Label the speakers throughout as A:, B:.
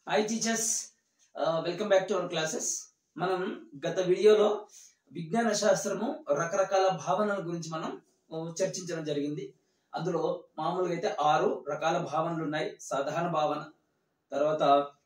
A: Hi teachers welcome back to our classes మనం గత వీడియోలో విజ్ఞాన శాస్త్రము రకరకాల భావనల గురించి మనం ఆ, చర్చించడం జరిగింది అందులో మామూలుగా అయితే ఆరు రకాల భావనలు ఉన్నాయి సాధారణ భావన తర్వాత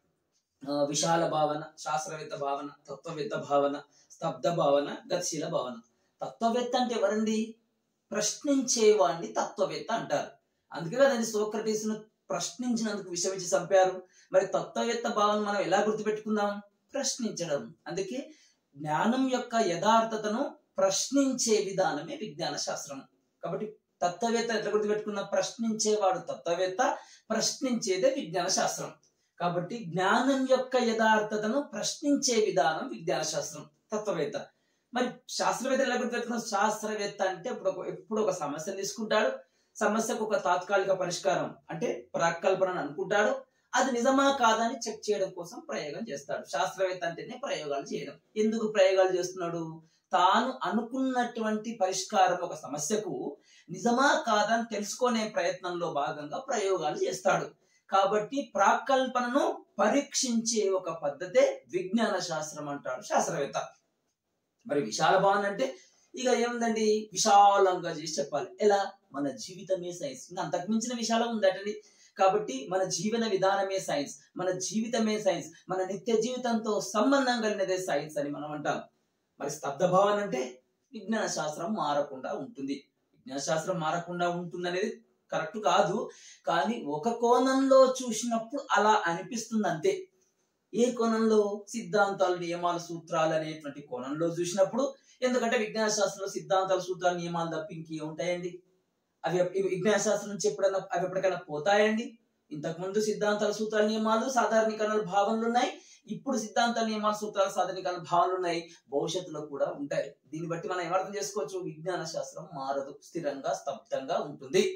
A: ఆ, విశాల భావన శాస్త్రవేత్త భావన తత్వవేత్త భావన స్తబ్ద భావన గతిశీల భావన తత్వవేత్త అంటే ఎవరండి ప్రశ్నించేవాడిని తత్వవేత్త అంటారు అందుకే కదండి సోక్రటీస్ ను ప్రశ్నించినందుకు విషమించి చంపారు మరి తత్వవేత్త భావన మనం ఎలా గుర్తుపెట్టుకుందాం ప్రశ్నించడం అందుకే జ్ఞానం యొక్క యథార్థతను ప్రశ్నించే విధానమే విజ్ఞాన శాస్త్రం కాబట్టి తత్వవేత్త ఎట్లా గుర్తుపెట్టుకుందాం ప్రశ్నించేవాడు తత్వవేత్త ప్రశ్నించేదే విజ్ఞాన శాస్త్రం కాబట్టి జ్ఞానం యొక్క యథార్థతను ప్రశ్నించే విధానం విజ్ఞాన శాస్త్రం తత్వవేత్త మరి శాస్త్రవేత్త ఎలా గుర్తుపెట్టుకున్నాం శాస్త్రవేత్త అంటే ఇప్పుడు ఒక ఎప్పుడు ఒక సమస్యను తీసుకుంటాడు సమస్యకు ఒక తాత్కాలిక పరిష్కారం అంటే ప్రాకల్పనను అనుకుంటాడు అది నిజమా కాదని చెక్ చేయడం కోసం ప్రయోగం చేస్తాడు శాస్త్రవేత్త అంటేనే ప్రయోగాలు చేయడం ఎందుకు ప్రయోగాలు చేస్తున్నాడు తాను అనుకున్నటువంటి పరిష్కారం ఒక సమస్యకు నిజమా కాదని తెలుసుకునే ప్రయత్నంలో భాగంగా ప్రయోగాలు చేస్తాడు కాబట్టి ప్రాకల్పనను పరీక్షించే ఒక పద్ధతే విజ్ఞాన శాస్త్రం అంటాడు శాస్త్రవేత్త మరి విశాల భావన అంటే ఇక ఏముందండి విశాలంగా చేసి చెప్పాలి ఎలా మన జీవితమే సైన్స్ ఇంకా అంతకు మించిన విశాలం ఉందటండి కాబట్టి మన జీవన విధానమే సైన్స్ మన జీవితమే సైన్స్ మన నిత్య జీవితంతో సంబంధం కలిగినదే సైన్స్ అని మనం అంటాం మరి స్తబ్ద భావన అంటే విజ్ఞాన శాస్త్రం మారకుండా ఉంటుంది విజ్ఞాన శాస్త్రం మారకుండా ఉంటుంది అనేది కరెక్ట్ కాదు కానీ ఒక కోణంలో చూసినప్పుడు అలా అనిపిస్తుంది అంతే ఏ కోణంలో సిద్ధాంతాలు నియమాలు సూత్రాలు అనేటువంటి కోణంలో చూసినప్పుడు ఎందుకంటే విజ్ఞాన శాస్త్రంలో సిద్ధాంతాలు సూత్రాలు నియమాలు తప్ప ఇంకే ఉంటాయండి అవి ఇవి విజ్ఞాన శాస్త్రం నుంచి ఎప్పుడైనా అవి ఎప్పటికైనా పోతాయండి ఇంతకు ముందు సిద్ధాంతాల సూత్రాల నియమాలు సాధారణీకరణ భావనలు ఉన్నాయి ఇప్పుడు సిద్ధాంతాల నియమాలు సూత్రాలు సాధారణీకరణ భావనలు ఉన్నాయి భవిష్యత్తులో కూడా ఉంటాయి దీన్ని బట్టి మనం ఏమర్థం చేసుకోవచ్చు విజ్ఞాన శాస్త్రం మారదు స్థిరంగా స్తబ్దంగా ఉంటుంది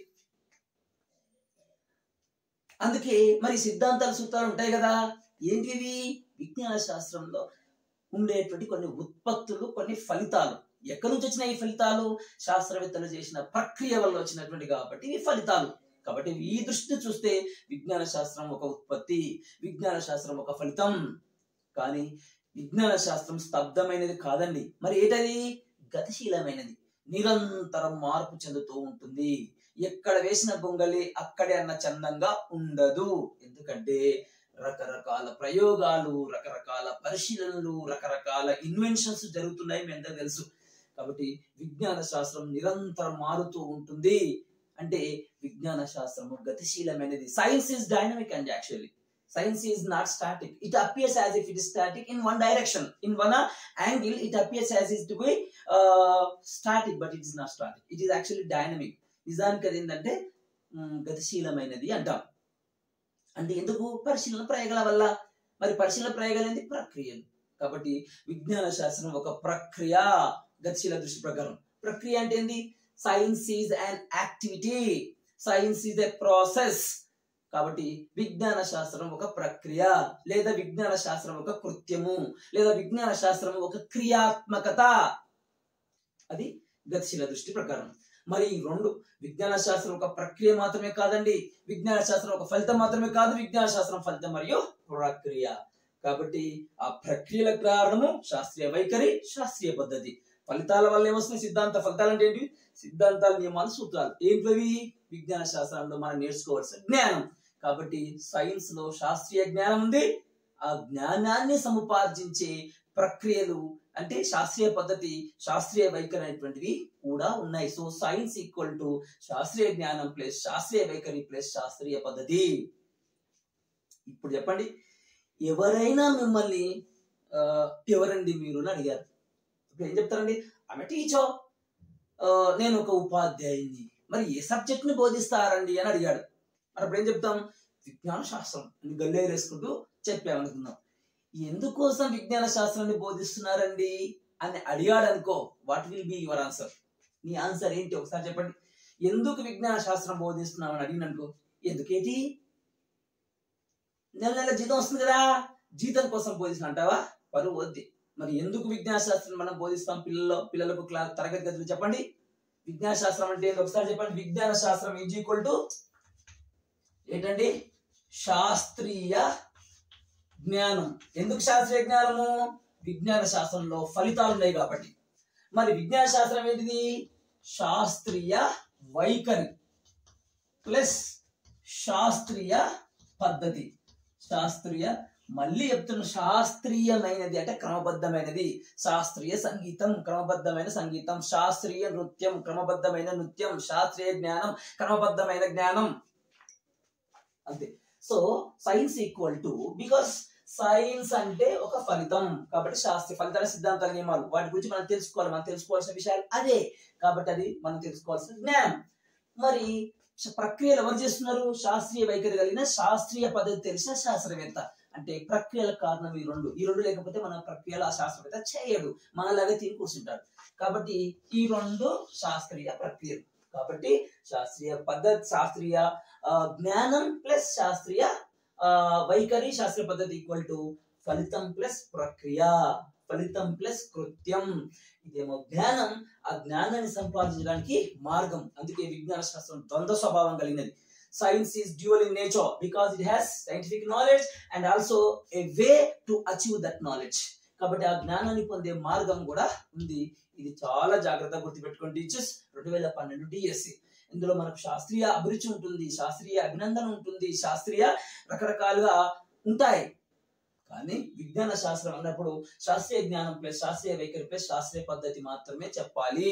A: అందుకే మరి సిద్ధాంతాల సూత్రాలు ఉంటాయి కదా ఏంటివి విజ్ఞాన శాస్త్రంలో ఉండేటువంటి కొన్ని ఉత్పత్తులు కొన్ని ఫలితాలు ఎక్కడి నుంచి వచ్చిన ఈ ఫలితాలు శాస్త్రవేత్తలు చేసిన ప్రక్రియ వల్ల వచ్చినటువంటి కాబట్టి ఈ ఫలితాలు కాబట్టి ఈ దృష్టి చూస్తే విజ్ఞాన శాస్త్రం ఒక ఉత్పత్తి విజ్ఞాన శాస్త్రం ఒక ఫలితం కానీ విజ్ఞాన శాస్త్రం స్తబ్దమైనది కాదండి మరి ఏంటది గతిశీలమైనది నిరంతరం మార్పు చెందుతూ ఉంటుంది ఎక్కడ వేసిన గొంగలి అక్కడే అన్న చందంగా ఉండదు ఎందుకంటే రకరకాల ప్రయోగాలు రకరకాల పరిశీలనలు రకరకాల ఇన్వెన్షన్స్ జరుగుతున్నాయి మీ అందరూ తెలుసు కాబట్టి విజ్ఞాన శాస్త్రం నిరంతరం మారుతూ ఉంటుంది అంటే విజ్ఞాన శాస్త్రము గతిశీలమైనది science is dynamic and actually science is not static it appears as if it is static in one direction in one angle it appears as is to be static but it is not static it is actually dynamic నిజానికి అది ఏంటంటే మ్, గతిశీలమైనది అంటాం అంటే ఎందుకు పరిశీలన ప్రయోగాల వల్ల మరి పరిశీలన ప్రయోగాలు ఏంటి ప్రక్రియలు కాబట్టి విజ్ఞాన శాస్త్రం ఒక ప్రక్రియ గతిశీల దృష్టి ప్రకారం ప్రక్రియ అంటే ఏంది science is an activity science is a process కాబట్టి విజ్ఞాన శాస్త్రం ఒక ప్రక్రియ లేదా విజ్ఞాన శాస్త్రం ఒక కృత్యము లేదా విజ్ఞాన శాస్త్రం ఒక క్రియాత్మకత అది గతిశీల దృష్టి ప్రకారం మరి ఈ రెండు విజ్ఞాన శాస్త్రం ఒక ప్రక్రియ మాత్రమే కాదండి విజ్ఞాన శాస్త్రం ఒక ఫలితం మాత్రమే కాదు విజ్ఞాన శాస్త్రం ఫలితం మరియు ప్రక్రియ కాబట్టి ఆ ప్రక్రియల కారణము శాస్త్రీయ వైఖరి శాస్త్రీయ పద్ధతి ఫలితాల వల్ల ఏమొస్తున్నాయి సిద్ధాంత ఫలితాలు అంటే ఏంటి సిద్ధాంతాల నియమాలు సూత్రాలు ఏంటివి విజ్ఞాన శాస్త్రంలో మనం నేర్చుకోవాల్సిన జ్ఞానం కాబట్టి సైన్స్ లో శాస్త్రీయ జ్ఞానం ఉంది ఆ జ్ఞానాన్ని సముపార్జించే ప్రక్రియలు అంటే శాస్త్రీయ పద్ధతి శాస్త్రీయ వైఖరి అనేటువంటివి కూడా ఉన్నాయి సో సైన్స్ ఈక్వల్ టు శాస్త్రీయ జ్ఞానం ప్లస్ శాస్త్రీయ వైఖరి ప్లస్ శాస్త్రీయ పద్ధతి ఇప్పుడు చెప్పండి ఎవరైనా మిమ్మల్ని ఆ, ఎవరండి మీరు అని అడిగారు ఇప్పుడు ఏం చెప్తారండి ఆమె టీచర్ నేను ఒక ఉపాధ్యాయుని మరి ఏ సబ్జెక్ట్ ని బోధిస్తారండి అని అడిగాడు మరి అప్పుడు ఏం చెప్తాం విజ్ఞాన శాస్త్రం అని గల్లేరేసుకుంటూ చెప్పామనుకుందాం ఎందుకోసం విజ్ఞాన శాస్త్రాన్ని బోధిస్తున్నారండి అని అడిగాడు అనుకో what will be your answer నీ ఆన్సర్ ఏంటి ఒకసారి చెప్పండి ఎందుకు విజ్ఞాన శాస్త్రం బోధిస్తున్నామని అడిగిననుకో ఎందుకేటి నెల నెల జీతం వస్తుంది కదా జీతం కోసం బోధిస్తున్నా అంటావా పరువు వద్ది మరి ఎందుకు విజ్ఞాన శాస్త్రం మనం బోధిస్తాం పిల్లల్లో పిల్లలకు క్లా తరగతి గదులు చెప్పండి విజ్ఞాన శాస్త్రం అంటే ఏంటి ఒకసారి చెప్పండి విజ్ఞాన శాస్త్రం ఈజ్ ఈక్వల్ టు ఏంటండి శాస్త్రీయ జ్ఞానం ఎందుకు శాస్త్రీయ జ్ఞానము విజ్ఞాన శాస్త్రంలో ఫలితాలు ఉన్నాయి కాబట్టి మరి విజ్ఞాన శాస్త్రం ఏంటిది శాస్త్రీయ వైఖరి ప్లస్ శాస్త్రీయ పద్ధతి శాస్త్రీయ మళ్ళీ చెప్తున్న శాస్త్రీయమైనది అంటే క్రమబద్ధమైనది శాస్త్రీయ సంగీతం క్రమబద్ధమైన సంగీతం శాస్త్రీయ నృత్యం క్రమబద్ధమైన నృత్యం శాస్త్రీయ జ్ఞానం క్రమబద్ధమైన జ్ఞానం అంతే so science equal to because science అంటే ఒక ఫలితం కాబట్టి శాస్త్రీయ ఫలితాల సిద్ధాంతాల నియమాలు వాటి గురించి మనం తెలుసుకోవాలి మనం తెలుసుకోవాల్సిన విషయాలు అదే కాబట్టి అది మనం తెలుసుకోవాల్సిన జ్ఞానం మరి శ- ప్రక్రియలు ఎవరు చేస్తున్నారు శాస్త్రీయ వైఖరి కలిగిన శాస్త్రీయ పద్ధతి తెలిసిన శాస్త్రవేత్త అంటే ప్రక్రియల కారణం ఈ రెండు ఈ రెండు లేకపోతే మన ప్రక్రియలు ఆ శాస్త్రవేత్త చేయడు మనలాగే తిని కూర్చుంటాడు కాబట్టి ఈ రెండు శాస్త్రీయ ప్రక్రియలు కాబట్టి శాస్త్రీయ పద్ధతి శాస్త్రీయ ఆ, జ్ఞానం ప్లస్ శాస్త్రీయ ఆ, వైఖరి శాస్త్రీయ పద్ధతి ఈక్వల్ టు ఫలితం ప్లస్ ప్రక్రియ ఫలితం ప్లస్ కృత్యం ఇదేమో జ్ఞానం ఆ జ్ఞానాన్ని సంపాదించడానికి మార్గం అందుకే విజ్ఞాన శాస్త్రం ద్వంద్వ స్వభావం కలిగినది science is dual in nature because it has scientific knowledge and also a way to achieve that knowledge కాబట్టి ఆ జ్ఞానాన్ని పొందే మార్గం కూడా ఉంది ఇది చాలా జాగ్రత్తగా గుర్తుపెట్టుకోండి టీచర్స్ రెండు వేల పన్నెండు డిఎస్సి ఇందులో మనకు శాస్త్రీయ అభిరుచి ఉంటుంది శాస్త్రీయ అభినందన ఉంటుంది శాస్త్రీయ రకరకాలుగా ఉంటాయి కానీ విజ్ఞాన శాస్త్రం అన్నప్పుడు శాస్త్రీయ జ్ఞానం ప్లస్ శాస్త్రీయ వైఖరి ప్లస్ శాస్త్రీయ పద్ధతి మాత్రమే చెప్పాలి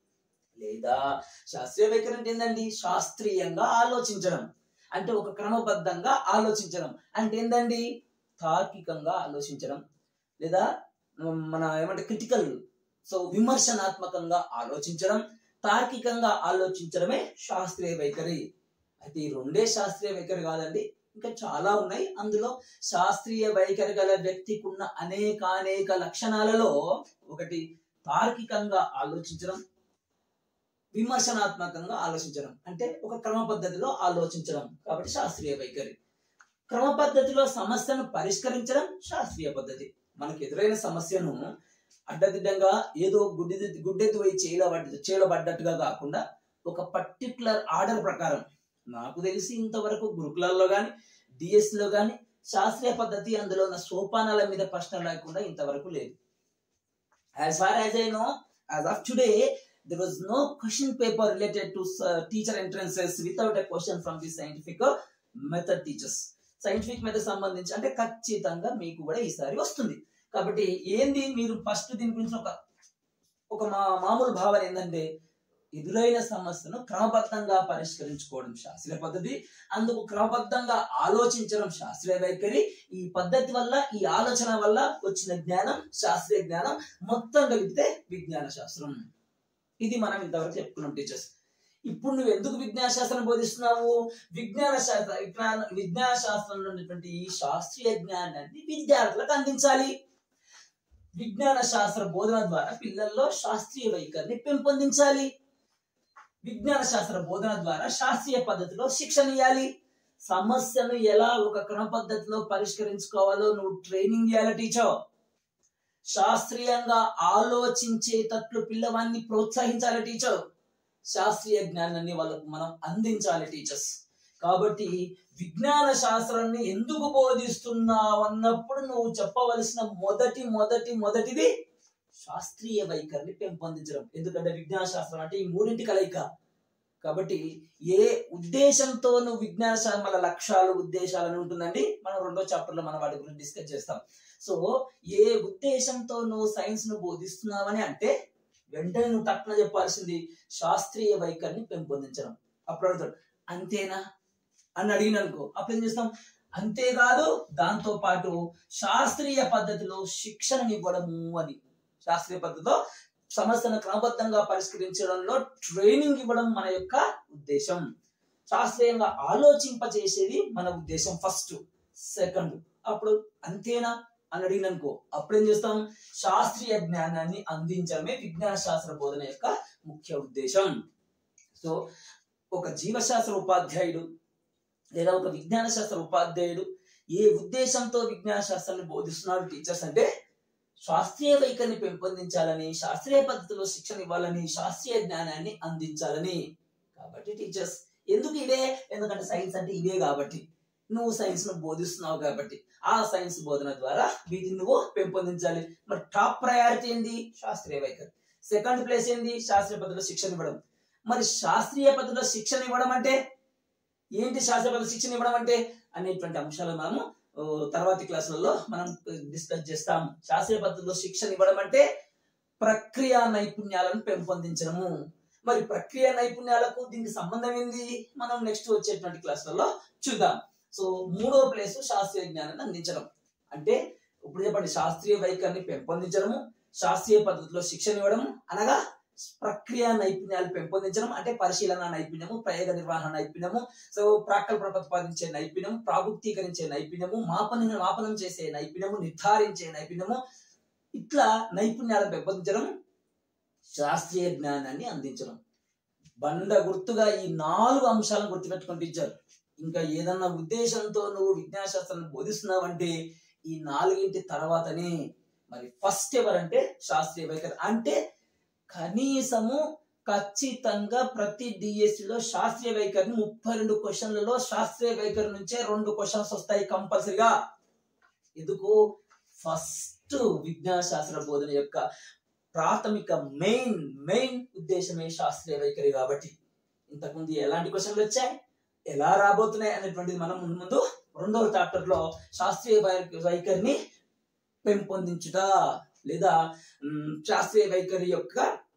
A: లేదా శాస్త్రీయ వైఖరి అంటే ఏంటండి శాస్త్రీయంగా ఆలోచించడం అంటే ఒక క్రమబద్ధంగా ఆలోచించడం అంటే ఏందండి తార్కికంగా ఆలోచించడం లేదా ఉమ్, మన ఏమంటే క్రిటికల్ సో విమర్శనాత్మకంగా ఆలోచించడం తార్కికంగా ఆలోచించడమే శాస్త్రీయ వైఖరి అయితే ఈ రెండే శాస్త్రీయ వైఖరి కాదండి ఇంకా చాలా ఉన్నాయి అందులో శాస్త్రీయ వైఖరి గల వ్యక్తికి ఉన్న అనేకానేక లక్షణాలలో ఒకటి తార్కికంగా ఆలోచించడం విమర్శనాత్మకంగా ఆలోచించడం అంటే ఒక క్రమ పద్ధతిలో ఆలోచించడం కాబట్టి శాస్త్రీయ వైఖరి క్రమ పద్ధతిలో సమస్యను పరిష్కరించడం శాస్త్రీయ పద్ధతి మనకు ఎదురైన సమస్యను అడ్డదిడ్డంగా ఏదో గుడ్డి గుడ్డెత్తు పోయి చేయలబడ్డ చేయలబడ్డట్టుగా కాకుండా ఒక పర్టికులర్ ఆర్డర్ ప్రకారం నాకు తెలిసి ఇంతవరకు గురుకులాల్లో కానీ డిఎస్లో కానీ శాస్త్రీయ పద్ధతి అందులో ఉన్న సోపానాల మీద ప్రశ్న లేకుండా ఇంతవరకు లేదు as far as I know as of today there was no question paper related to uh, teacher entrances without a question from the scientific uh, method teachers scientific method సంబంధించి అంటే ఖచ్చితంగా మీకు కూడా ఈసారి వస్తుంది కాబట్టి ఏంది మీరు ఫస్ట్ దీని గురించి ఒక ఒక మా మామూలు భావన ఏంటంటే ఎదురైన సమస్యను క్రమబద్ధంగా పరిష్కరించుకోవడం శాస్త్రీయ పద్ధతి అందుకు క్రమబద్ధంగా ఆలోచించడం శాస్త్రీయ వైఖరి ఈ పద్ధతి వల్ల ఈ ఆలోచన వల్ల వచ్చిన జ్ఞానం శాస్త్రీయ జ్ఞానం మొత్తం కలిపితే విజ్ఞాన శాస్త్రం ఇది మనం ఇంతవరకు చెప్పుకున్నాం టీచర్స్ ఇప్పుడు నువ్వు ఎందుకు విజ్ఞాన శాస్త్రం బోధిస్తున్నావు విజ్ఞాన శాస్త్ర విజ్ఞాన విజ్ఞాన శాస్త్రంలో ఉన్నటువంటి ఈ శాస్త్రీయ జ్ఞానాన్ని విద్యార్థులకు అందించాలి విజ్ఞాన శాస్త్ర బోధన ద్వారా పిల్లల్లో శాస్త్రీయ వైఖరిని పెంపొందించాలి విజ్ఞాన శాస్త్ర బోధన ద్వారా శాస్త్రీయ పద్ధతిలో శిక్షణ ఇవ్వాలి సమస్యను ఎలా ఒక క్రమ పద్ధతిలో పరిష్కరించుకోవాలో నువ్వు ట్రైనింగ్ ఇవ్వాలి టీచర్ శాస్త్రీయంగా ఆలోచించేటట్లు పిల్లవాడిని ప్రోత్సహించాలి టీచర్ శాస్త్రీయ జ్ఞానాన్ని వాళ్ళకు మనం అందించాలి టీచర్స్ కాబట్టి విజ్ఞాన శాస్త్రాన్ని ఎందుకు బోధిస్తున్నావు అన్నప్పుడు నువ్వు చెప్పవలసిన మొదటి మొదటి మొదటిది శాస్త్రీయ వైఖరిని పెంపొందించడం ఎందుకంటే విజ్ఞాన శాస్త్రం అంటే ఈ మూడింటి కలయిక కాబట్టి ఏ ఉద్దేశంతో నువ్వు విజ్ఞాన శాస్త్రం మన లక్ష్యాలు ఉద్దేశాలు అని ఉంటుందండి మనం రెండో చాప్టర్ లో మనం వాటి గురించి డిస్కస్ చేస్తాం సో ఏ ఉద్దేశంతో నువ్వు సైన్స్ ను బోధిస్తున్నావని అంటే వెంటనే నువ్వు తక్కువ చెప్పాల్సింది శాస్త్రీయ వైఖరిని పెంపొందించడం అప్పుడు అడుగుతాడు అంతేనా అని అడిగిన అనుకో అప్పుడు ఏం చేస్తాం అంతేకాదు దాంతో పాటు శాస్త్రీయ పద్ధతిలో శిక్షణనివ్వడము అని శాస్త్రీయ పద్ధతిలో సమస్యను క్రమబద్ధంగా పరిష్కరించడంలో ట్రైనింగ్ ఇవ్వడం మన యొక్క ఉద్దేశం శాస్త్రీయంగా ఆలోచింపచేసేది మన ఉద్దేశం ఫస్ట్ సెకండ్ అప్పుడు అంతేనా అని అడిగిన అనుకో అప్పుడు ఏం చేస్తాం శాస్త్రీయ జ్ఞానాన్ని అందించడమే విజ్ఞాన శాస్త్ర బోధన యొక్క ముఖ్య ఉద్దేశం సో ఒక జీవశాస్త్ర ఉపాధ్యాయుడు లేదా ఒక విజ్ఞాన శాస్త్ర ఉపాధ్యాయుడు ఏ ఉద్దేశంతో విజ్ఞాన శాస్త్రాన్ని బోధిస్తున్నాడు టీచర్స్ అంటే శాస్త్రీయ వైఖరిని పెంపొందించాలని శాస్త్రీయ పద్ధతిలో శిక్షణ ఇవ్వాలని శాస్త్రీయ జ్ఞానాన్ని అందించాలని కాబట్టి టీచర్స్ ఎందుకు ఇవే ఎందుకంటే సైన్స్ అంటే ఇవే కాబట్టి నువ్వు సైన్స్ ను బోధిస్తున్నావు కాబట్టి ఆ సైన్స్ బోధన ద్వారా వీటిని నువ్వు పెంపొందించాలి మరి టాప్ ప్రయారిటీ ఏంది శాస్త్రీయ వైఖరి సెకండ్ ప్లేస్ ఏంది శాస్త్రీయ పద్ధతిలో శిక్షణ ఇవ్వడం మరి శాస్త్రీయ పద్ధతిలో శిక్షణ ఇవ్వడం అంటే ఏంటి శాస్త్రీయ పద్ధతిలో శిక్షణ ఇవ్వడం అంటే అనేటువంటి అంశాలు మనము ఓ, తర్వాతి క్లాసులలో మనం డిస్కస్ చేస్తాము శాస్త్రీయ పద్ధతిలో శిక్షణ ఇవ్వడం అంటే ప్రక్రియ నైపుణ్యాలను పెంపొందించడము మరి ప్రక్రియ నైపుణ్యాలకు దీనికి సంబంధం ఏంది మనం నెక్స్ట్ వచ్చేటువంటి క్లాసులలో చూద్దాం సో మూడో ప్లేస్ శాస్త్రీయ జ్ఞానాన్ని అందించడం అంటే ఇప్పుడు చెప్పండి శాస్త్రీయ వైఖరిని పెంపొందించడము శాస్త్రీయ పద్ధతిలో శిక్షణ ఇవ్వడము అనగా ప్రక్రియ నైపుణ్యాలు పెంపొందించడం అంటే పరిశీలన నైపుణ్యము ప్రయోగ నిర్వహణ నైపుణ్యము సో ప్రాకల్పన ప్రతిపాదించే నైపుణ్యం ప్రాగుప్తీకరించే నైపుణ్యము మాపన మాపనం చేసే నైపుణ్యము నిర్ధారించే నైపుణ్యము ఇట్లా నైపుణ్యాలను పెంపొందించడం శాస్త్రీయ జ్ఞానాన్ని అందించడం బండ గుర్తుగా ఈ నాలుగు అంశాలను గుర్తుపెట్టుకుని టీచర్ ఇంకా ఏదన్నా ఉద్దేశంతో నువ్వు విజ్ఞాన శాస్త్రాన్ని బోధిస్తున్నావంటే ఈ నాలుగింటి తర్వాతనే మరి ఫస్ట్ ఎవరంటే శాస్త్రీయ వైఖరి అంటే కనీసము ఖచ్చితంగా ప్రతి డిఎస్సి లో శాస్త్రీయ వైఖరిని ముప్పై రెండు క్వశ్చన్లలో శాస్త్రీయ వైఖరి నుంచే రెండు క్వశ్చన్స్ వస్తాయి కంపల్సరిగా ఎందుకు ఫస్ట్ విజ్ఞాన శాస్త్ర బోధన యొక్క ప్రాథమిక మెయిన్ మెయిన్ ఉద్దేశమే శాస్త్రీయ వైఖరి కాబట్టి ఇంతకుముందు ఎలాంటి క్వశ్చన్లు వచ్చాయి ఎలా రాబోతున్నాయి అనేటువంటిది మనం ముందు ముందు రెండవ చాప్టర్ లో శాస్త్రీయ వై- వైఖరిని పెంపొందించుట లేదా మ్, శాస్త్రీయ వైఖరి యొక్క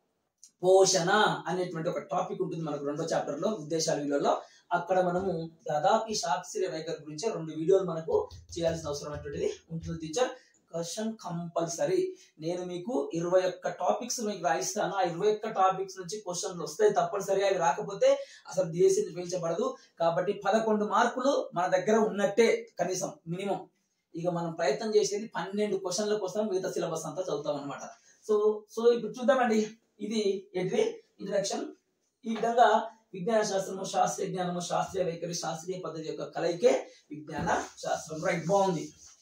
A: పోషణ అనేటువంటి ఒక టాపిక్ ఉంటుంది మనకు రెండో చాప్టర్ లో ఉద్దేశాల వీడియోలో అక్కడ మనము దాదాపు ఈ శాస్త్రీయ వైఖరి గురించి రెండు వీడియోలు మనకు చేయాల్సిన అవసరం అనేటువంటిది ఉంటుంది టీచర్ క్వశ్చన్ కంపల్సరీ నేను మీకు ఇరవై ఒక్క టాపిక్స్ మీకు రాయిస్తాను ఆ ఇరవై ఒక్క టాపిక్స్ నుంచి క్వశ్చన్లు వస్తాయి తప్పనిసరిగా అవి రాకపోతే అసలు డిఎస్సి నిర్వహించబడదు కాబట్టి పదకొండు మార్కులు మన దగ్గర ఉన్నట్టే కనీసం మినిమం ఇక మనం ప్రయత్నం చేసేది పన్నెండు క్వశ్చన్ల కోసం మిగతా సిలబస్ అంతా చదువుతాం అనమాట సో సో ఇప్పుడు చూద్దామండి ఇది ఏంటిది ఇంట్రడక్షన్ ఈ విధంగా విజ్ఞాన శాస్త్రము శాస్త్రీయ జ్ఞానము శాస్త్రీయ వైఖరి శాస్త్రీయ పద్ధతి యొక్క కలయికే విజ్ఞాన శాస్త్రం రైట్ బాగుంది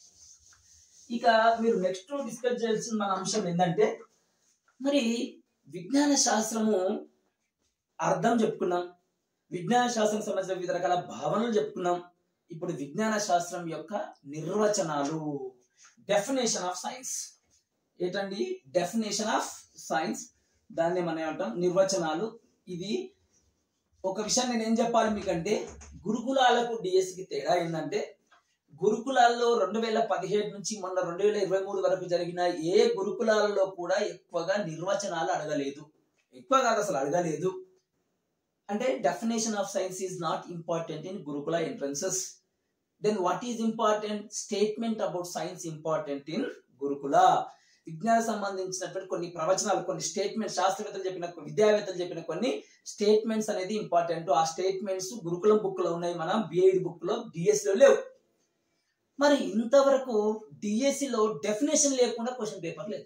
A: ఇక మీరు నెక్స్ట్ డిస్కస్ చేయాల్సిన మన అంశం ఏంటంటే మరి విజ్ఞాన శాస్త్రము అర్థం చెప్పుకున్నాం విజ్ఞాన శాస్త్రం సంబంధించిన వివిధ రకాల భావనలు చెప్పుకున్నాం ఇప్పుడు విజ్ఞాన శాస్త్రం యొక్క నిర్వచనాలు డెఫినేషన్ ఆఫ్ సైన్స్ ఏంటండి డెఫినేషన్ ఆఫ్ సైన్స్ దాన్ని మనం ఏమంటాం నిర్వచనాలు ఇది ఒక విషయం నేను ఏం చెప్పాలి మీకంటే గురుకులాలకు డిఎస్సికి తేడా ఏంటంటే గురుకులాల్లో రెండు వేల పదిహేడు నుంచి మొన్న రెండు వేల ఇరవై మూడు వరకు జరిగిన ఏ గురుకులాలలో కూడా ఎక్కువగా నిర్వచనాలు అడగలేదు ఎక్కువ కాదు అసలు అడగలేదు అంటే definition of science is not important in Gurukula entrances then what is important statement about science important in Gurukula విజ్ఞాన సంబంధించినటువంటి కొన్ని ప్రవచనాలు కొన్ని స్టేట్మెంట్ శాస్త్రవేత్తలు చెప్పిన విద్యావేత్తలు చెప్పిన కొన్ని స్టేట్మెంట్స్ అనేది ఇంపార్టెంట్ ఆ స్టేట్మెంట్స్ గురుకులం బుక్ లో ఉన్నాయి మన బిఐడి బుక్ లో డిఎస్ లో లేవు మరి ఇంతవరకు డిఎస్సి లో డెఫినేషన్ లేకుండా క్వశ్చన్ పేపర్ లేదు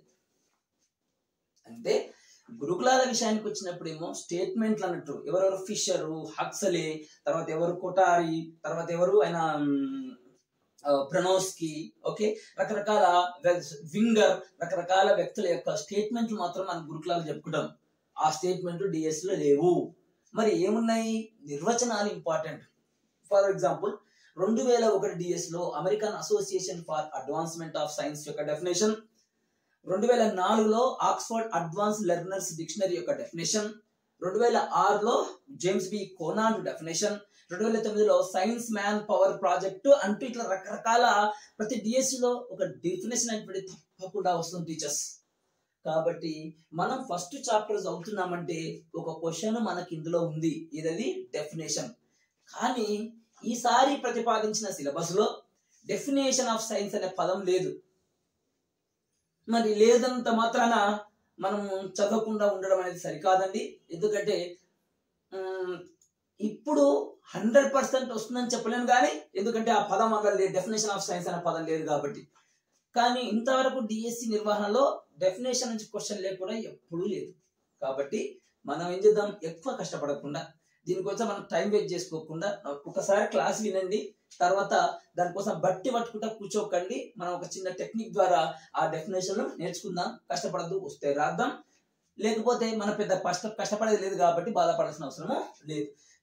A: అంటే గురుకులాల విషయానికి వచ్చినప్పుడు ఏమో స్టేట్మెంట్లు అన్నట్టు ఎవరెవరు ఫిషరు హక్సలే తర్వాత ఎవరు కొటారి తర్వాత ఎవరు ఆయన ప్రనోస్కి ఓకే రకరకాల వింగర్ రకరకాల వ్యక్తుల యొక్క స్టేట్మెంట్లు మాత్రం మనం గురుకులాలు చెప్పుకుంటాం ఆ స్టేట్మెంట్లు డిఎస్ లో లేవు మరి ఏమున్నాయి నిర్వచనాలు ఇంపార్టెంట్ ఫర్ ఎగ్జాంపుల్ రెండు వేల ఒకటి డిఎస్ లో American association for advancement of Science యొక్క డెఫినేషన్ రెండు వేల నాలుగులో ఆక్స్ఫర్డ్ అడ్వాన్స్ లెర్నర్స్ డిక్షనరీ యొక్క డెఫినేషన్ రెండు వేల ఆరులో జేమ్స్ బి కోనాన్ డెఫినేషన్ రెండు వేల తొమ్మిదిలో సైన్స్ మ్యాన్ పవర్ ప్రాజెక్ట్ అంటూ ఇట్లా రకరకాల ప్రతి డిఎస్సి లో ఒక డెఫినేషన్ అనేటువంటి తప్పకుండా వస్తుంది టీచర్స్ కాబట్టి మనం ఫస్ట్ చాప్టర్ చదువుతున్నామంటే ఒక క్వశ్చన్ మనకి ఇందులో ఉంది ఇదది డెఫినేషన్ కానీ ఈసారి ప్రతిపాదించిన సిలబస్ లో డెఫినేషన్ ఆఫ్ సైన్స్ అనే పదం లేదు మరి లేదంత మాత్రాన మనం చదవకుండా ఉండడం అనేది సరికాదండి ఎందుకంటే ఉమ్, ఇప్పుడు హండ్రెడ్ పర్సెంట్ వస్తుందని చెప్పలేను కానీ ఎందుకంటే ఆ పదం అక్కడ లేదు డెఫినేషన్ ఆఫ్ సైన్స్ అనే పదం లేదు కాబట్టి కానీ ఇంతవరకు డిఎస్సి నిర్వహణలో డెఫినేషన్ నుంచి క్వశ్చన్ లేకుండా ఎప్పుడూ లేదు కాబట్టి మనం ఏం చేద్దాం ఎక్కువ కష్టపడకుండా దీనికోసం మనం టైం వేస్ట్ చేసుకోకుండా ఒకసారి క్లాస్ వినండి తర్వాత దానికోసం బట్టి పట్టుకుంటా కూర్చోకండి మనం ఒక చిన్న టెక్నిక్ ద్వారా ఆ డెఫినేషన్ నేర్చుకుందాం కష్టపడద్దు వస్తే రాద్దాం లేకపోతే మన పెద్ద కష్ట కష్టపడేది లేదు కాబట్టి బాధపడాల్సిన అవసరము లేదు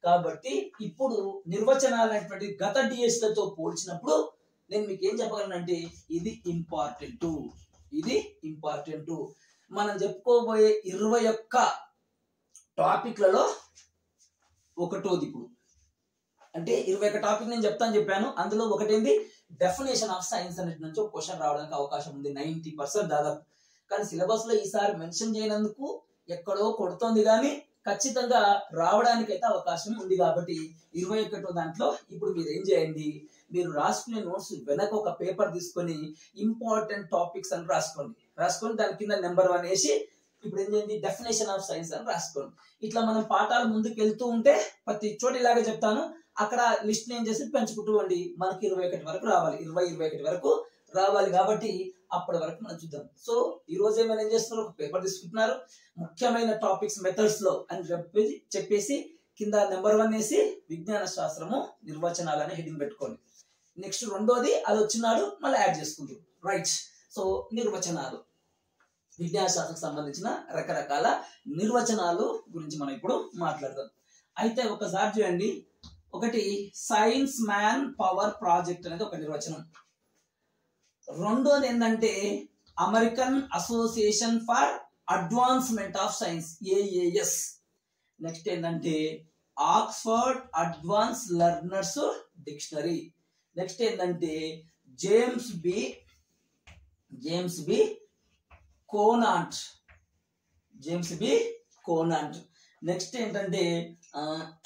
A: కాబట్టి ఇప్పుడు నిర్వచనాలు అనేటువంటి గత డిఎస్ లతో పోల్చినప్పుడు నేను మీకు ఏం చెప్పగలనంటే ఇది ఇంపార్టెంట్ ఇది ఇంపార్టెంట్ మనం చెప్పుకోబోయే ఇరవై ఒక్క టాపిక్లలో ఒకటోది ఇప్పుడు అంటే ఇరవై ఒక్క టాపిక్ నేను చెప్తాను చెప్పాను అందులో ఒకటేంది డెఫినేషన్ ఆఫ్ సైన్స్ అనే నుంచి ఒక క్వశ్చన్ రావడానికి అవకాశం ఉంది నైన్టీ పర్సెంట్ దాదాపు కానీ సిలబస్ లో ఈసారి మెన్షన్ చేయనందుకు ఎక్కడో కొడుతోంది కానీ ఖచ్చితంగా రావడానికి అయితే అవకాశం ఉంది కాబట్టి ఇరవై ఒకటో దాంట్లో ఇప్పుడు మీరు ఏం చేయండి మీరు రాసుకునే నోట్స్ వెనక ఒక పేపర్ తీసుకొని ఇంపార్టెంట్ టాపిక్స్ అని రాసుకోండి రాసుకొని దాని కింద నెంబర్ వన్ వేసి ఇప్పుడు ఏం చేయండి డెఫినేషన్ ఆఫ్ సైన్స్ అని రాసుకోండి ఇట్లా మనం పాఠాలు ముందుకు వెళ్తూ ఉంటే ప్రతి చోట ఇలాగే చెప్తాను అక్కడ లిస్ట్ ఏం చేసి పెంచుకుంటూ ఉండి మనకి ఇరవై ఒకటి వరకు రావాలి ఇరవై ఇరవై ఒకటి వరకు రావాలి కాబట్టి అప్పటి వరకు మనం చూద్దాం సో ఈ రోజు ఏమైనా ఏం చేస్తున్నారు ఒక పేపర్ తీసుకుంటున్నారు ముఖ్యమైన టాపిక్స్ మెథడ్స్ లో అని చెప్పేసి చెప్పేసి కింద నెంబర్ వన్ వేసి విజ్ఞాన శాస్త్రము నిర్వచనాలు అనే హెడ్డింగ్ పెట్టుకోండి నెక్స్ట్ రెండోది అది వచ్చినాడు మళ్ళీ యాడ్ చేసుకుంటారు రైట్ సో నిర్వచనాలు విజ్ఞాన శాస్త్రకు సంబంధించిన రకరకాల నిర్వచనాలు గురించి మనం ఇప్పుడు మాట్లాడదాం అయితే ఒకసారి చూడండి ఒకటి సైన్స్ మ్యాన్ పవర్ ప్రాజెక్ట్ అనేది ఒక నిర్వచనం రెండోది ఏంటంటే American association for advancement of Science AAS next ఏంటంటే Oxford advance learners Dictionary next ఏంటంటే James B James B Conant James B Conant next ఏంటంటే ఆ,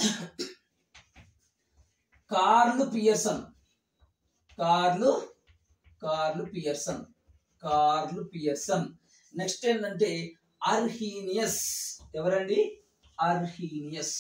A: Karl Pearson Karl Karl Pearson Karl Pearson next ఏంటంటే అర్హీనియస్ ఎవరండి Arrhenius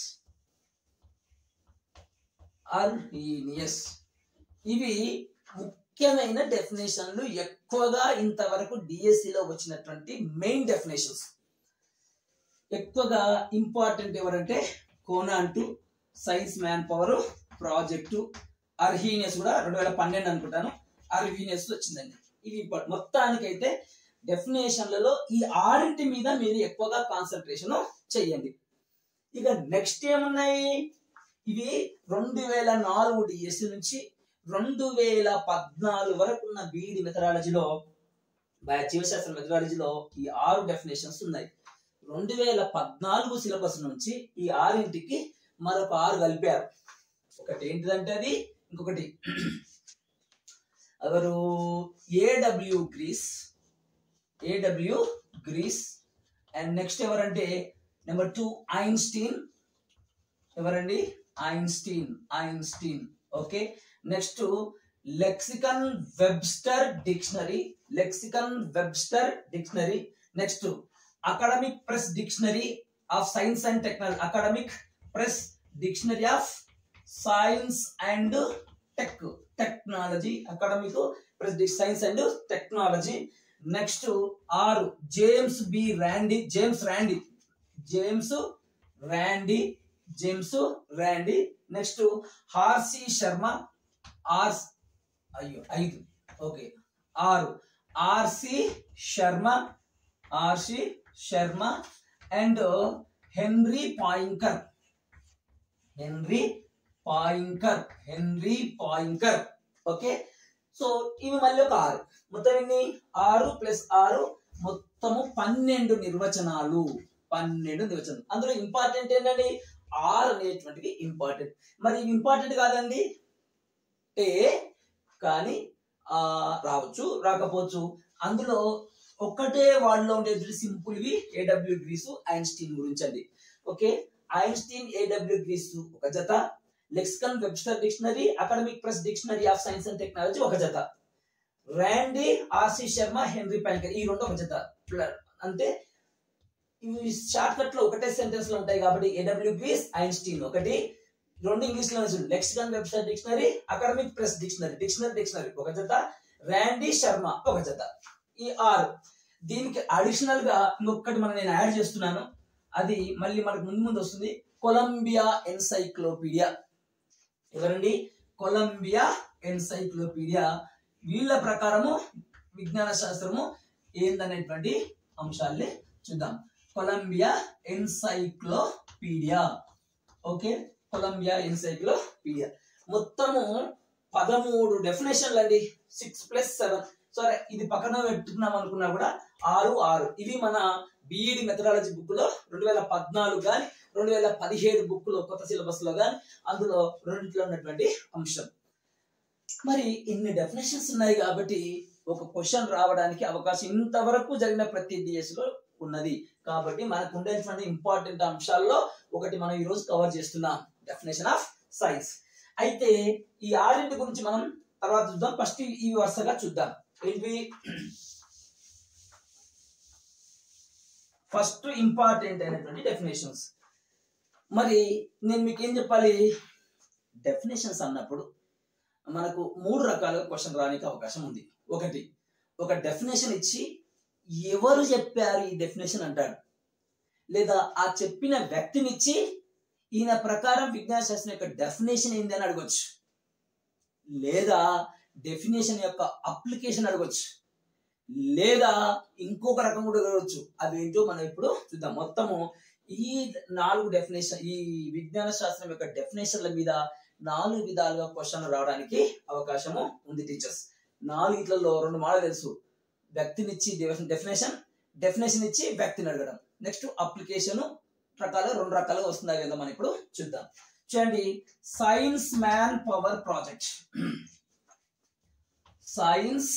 A: Arrhenius ఇవి ముఖ్యమైన డెఫినేషన్లు ఎక్కువగా ఇంతవరకు DSC లో వచ్చినటువంటి మెయిన్ డెఫినేషన్స్ ఎక్కువగా ఇంపార్టెంట్ ఎవరంటే Conant science man power project Arrhenius కూడా రెండు వేల పన్నెండు అనుకుంటాను అర్హీనియస్ వచ్చిందండి ఇవి ఇంపార్టెంట్ మొత్తానికైతే డెఫినేషన్లలో ఈ ఆరింటి మీద మీరు ఎక్కువగా కాన్సన్ట్రేషన్ చెయ్యండి ఇక నెక్స్ట్ ఏమున్నాయి ఇవి రెండు వేల నాలుగు డిఎస్సి నుంచి రెండు వేల పద్నాలుగు వరకు ఉన్న బీడి మెథడాలజీలో జీవశాస్త్ర మెథడాలజీలో ఈ ఆరు డెఫినేషన్స్ ఉన్నాయి రెండు వేల పద్నాలుగు సిలబస్ నుంచి ఈ ఆరింటికి మరొక ఆరు కలిపారు ఒకటి ఏంటిదంటే అది ఇంకొకటి ఎవరు AW Grees AW Grees and next ఎవరంటే నెంబర్ టూ ఐన్స్టీన్ ఎవరండి Einstein Einstein okay next Lexicon Webster dictionary Lexicon Webster dictionary next Academic Press dictionary of science and technology Academic Press dictionary of science and tech technology Academic Press science and technology next ఆరు James B Randy James Randy James Randy James Randy next RC Sharma R అయ్యో ఐదు okay ఆరు RC Sharma RC Sharma and henry Poincare Henry Poincare Henry Poincare okay so ఇవి మళ్ళీ ఒక ఆరు మొత్తం ఎన్ని ఆరు ప్లస్ ఆరు మొత్తము పన్నెండు నిర్వచనాలు పన్నెండు నిర్వచనాలు అందులో ఇంపార్టెంట్ ఏంటండి ఆరు అనేటువంటివి ఇంపార్టెంట్ మరి ఇవి ఇంపార్టెంట్ కాదండి అంటే కానీ ఆ రావచ్చు రాకపోవచ్చు అందులో ఒక్కటే వాళ్ళలో ఉండేది సింపుల్ వి ఏడబ్ల్యూ గ్రీసు ఐన్స్టీన్ గురించి అండి ఓకే ఐన్స్టీన్ ఏడబ్ల్యూ గ్రీసు ఒక జత Lexicon Webster dictionary Academic Press dictionary of science and technology ఒక జత Randy RC Sharma Henry Poincare ఈ రెండు ఒక జత ప్ల- అంటే ఇవి షార్ట్ కట్ లో ఒకటే సెంటెన్స్ లో ఉంటాయి కాబట్టి ఏడబ్ల్యూ గ్రీస్ ఐన్స్టీన్ ఒకటి రెండు ఇంగ్లీష్ లో lexicon website dictionary Academic Press dictionary dictionary dictionary ఒక జత ర్యాండీ శర్మ ఒక జత ఈ ఆరు దీనికి అడిషనల్ గా ఇంకొకటి మనం నేను యాడ్ చేస్తున్నాను అది మళ్ళీ మనకు ముందు ముందు వస్తుంది కొలంబియా ఎన్సైక్లోపీడియా ఎవరండి కొలంబియా ఎన్సైక్లోపీడియా వీళ్ళ ప్రకారము విజ్ఞాన శాస్త్రము ఏందనేటువంటి అంశాల్ని చూద్దాం Columbia Encyclopedia okay Columbia Encyclopedia మొత్తము పదమూడు డెఫినేషన్లు అండి సిక్స్ ప్లస్ సెవెన్ సరే ఇది పక్కన పెట్టుకున్నాం అనుకున్నా కూడా ఆరు ఆరు ఇవి మన బిఈడి మెథడాలజీ బుక్ లో రెండు వేల పద్నాలుగు కానీ రెండు వేల పదిహేడు బుక్ లో కొత్త సిలబస్ లో కానీ అందులో రెండింటిలో ఉన్నటువంటి అంశం మరి ఇన్ని డెఫినేషన్స్ ఉన్నాయి కాబట్టి ఒక క్వశ్చన్ రావడానికి అవకాశం ఇంతవరకు జరిగిన ప్రతి డిఎస్ లో ఉన్నది కాబట్టి మనకు ఉండేటువంటి ఇంపార్టెంట్ అంశాల్లో ఒకటి మనం ఈ రోజు కవర్ చేస్తున్నాం డెఫినేషన్ ఆఫ్ సైన్స్ అయితే ఈ ఆరింటి గురించి మనం తర్వాత చూద్దాం ఫస్ట్ ఈ వరుసగా చూద్దాం ఏంటి ఫస్ట్ ఇంపార్టెంట్ అయినటువంటి డెఫినేషన్స్ మరి నేను మీకు ఏం చెప్పాలి డెఫినేషన్స్ అన్నప్పుడు మనకు మూడు రకాలుగా క్వశ్చన్ రానికి అవకాశం ఉంది ఒకటి ఒక డెఫినేషన్ ఇచ్చి ఎవరు చెప్పారు ఈ డెఫినేషన్ అంటాడు లేదా ఆ చెప్పిన వ్యక్తినిచ్చి ఈయన ప్రకారం విజ్ఞాన శాస్త్రం యొక్క డెఫినేషన్ ఏంది అని అడగొచ్చు లేదా డెఫినేషన్ యొక్క అప్లికేషన్ అడగొచ్చు లేదా ఇంకొక రకం కూడా అడగవచ్చు అదేంటో మనం ఇప్పుడు చూద్దాం మొత్తము ఈ నాలుగు డెఫినేషన్ ఈ విజ్ఞాన శాస్త్రం యొక్క డెఫినేషన్ల మీద నాలుగు విధాలుగా క్వశ్చన్ రావడానికి అవకాశము ఉంది టీచర్స్ నాలుగిట్లలో రెండు మాటలు తెలుసు వ్యక్తినిచ్చి డెఫినేషన్ డెఫినేషన్ ఇచ్చి వ్యక్తిని అడగడం నెక్స్ట్ అప్లికేషన్ రకాలు రెండు రకాలుగా వస్తుందా లేదా మనం ఇప్పుడు చూద్దాం చూడండి science man power project science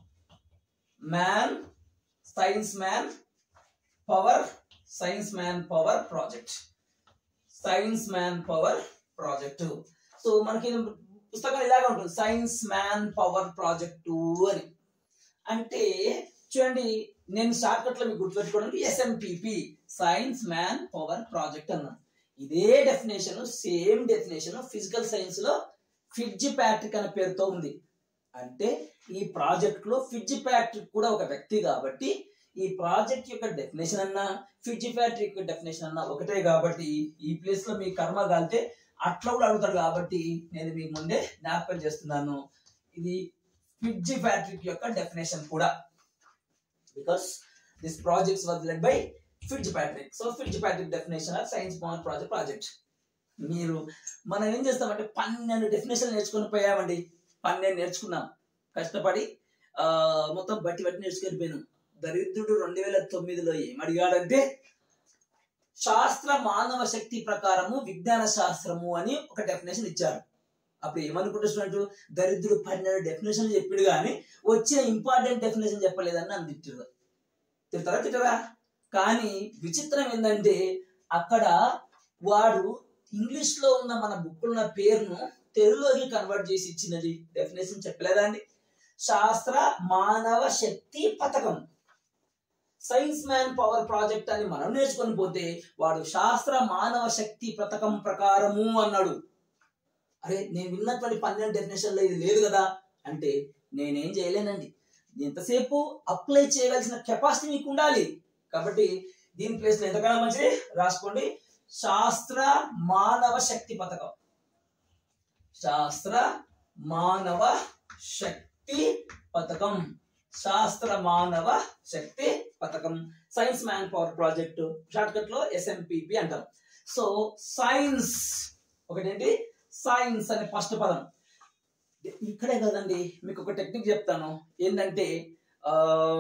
A: man science man power science man power project science man power project so మనకి పుస్తకం ఇలాగే ఉంటుంది సైన్స్ మ్యాన్ పవర్ ప్రాజెక్టు అని అంటే చూడండి నేను షార్ట్ కట్ లో మీకు గుర్తుపెట్టుకోవడానికి SMPP science man power project అన్నాను ఇదే definition same definition physical science లో ఫిడ్జి ప్యాట్రిక్ అనే పేరుతో ఉంది అంటే ఈ ప్రాజెక్ట్ లో ఫిడ్జి ప్యాట్రిక్ కూడా ఒక వ్యక్తి కాబట్టి ఈ ప్రాజెక్ట్ యొక్క డెఫినేషన్ అన్నా ఫిడ్జి ప్యాట్రిక్ యొక్క డెఫినేషన్ అన్నా ఒకటే కాబట్టి ఈ ప్లేస్ లో మీ కర్మ కాలితే అట్లా కూడా అడుగుతాడు కాబట్టి నేను మీకు ముందే జ్ఞాపకం చేస్తున్నాను ఇది ఫిడ్జి ప్యాట్రిక్ యొక్క డెఫినేషన్ కూడా because this projects was led by Fitzpatrick so Fitzpatrick definition of science power project project మీరు మనం ఏం చేస్తామంటే పన్నెండు డెఫినేషన్ నేర్చుకొని పోయామండి పన్నెండు నేర్చుకున్నాం కష్టపడి ఆ మొత్తం బట్టి బట్టి నేర్చుకొని పోయినాం దరిద్రుడు రెండు వేల తొమ్మిదిలో ఏం అడిగాడంటే శాస్త్ర మానవ శక్తి ప్రకారము విజ్ఞాన శాస్త్రము అని ఒక డెఫినేషన్ ఇచ్చారు అప్పుడు ఏమనుకుంటున్నట్టు దరిద్రుడు పన్నెండు డెఫినేషన్ చెప్పాడు కానీ వచ్చిన ఇంపార్టెంట్ డెఫినేషన్ చెప్పలేదని నన్ను తిట్టారు తిడతారా తిట్టరా కానీ విచిత్రం ఏంటంటే అక్కడ వాడు ఇంగ్లీష్ లో ఉన్న మన బుక్ ఉన్న పేరును తెలుగులోకి కన్వర్ట్ చేసి ఇచ్చినది డెఫినేషన్ చెప్పలేదా అండి శాస్త్ర మానవ శక్తి పథకం సైన్స్ మ్యాన్ పవర్ ప్రాజెక్ట్ అని మనం నేర్చుకొని పోతే వాడు శాస్త్ర మానవ శక్తి పథకం ప్రకారము అన్నాడు అరే నేను విన్నటువంటి పన్నెండు డెఫినేషన్లో ఇది లేదు కదా అంటే నేనేం చేయలేనండి ఎంతసేపు అప్లై చేయవలసిన కెపాసిటీ మీకు ఉండాలి కాబట్టి దీని ప్లేస్ లో ఎంతకైనా మంచిది రాసుకోండి శాస్త్ర మానవ శక్తి పథకం శాస్త్ర మానవ శక్తి పథకం శాస్త్ర మానవ శక్తి పథకం science man power project short cut లో ఎస్ఎంపిపి అంటాం సో సైన్స్ ఒకటేంటి సైన్స్ అనే ఫస్ట్ పదం ఇక్కడే కదండి మీకు ఒక టెక్నిక్ చెప్తాను ఏంటంటే ఆ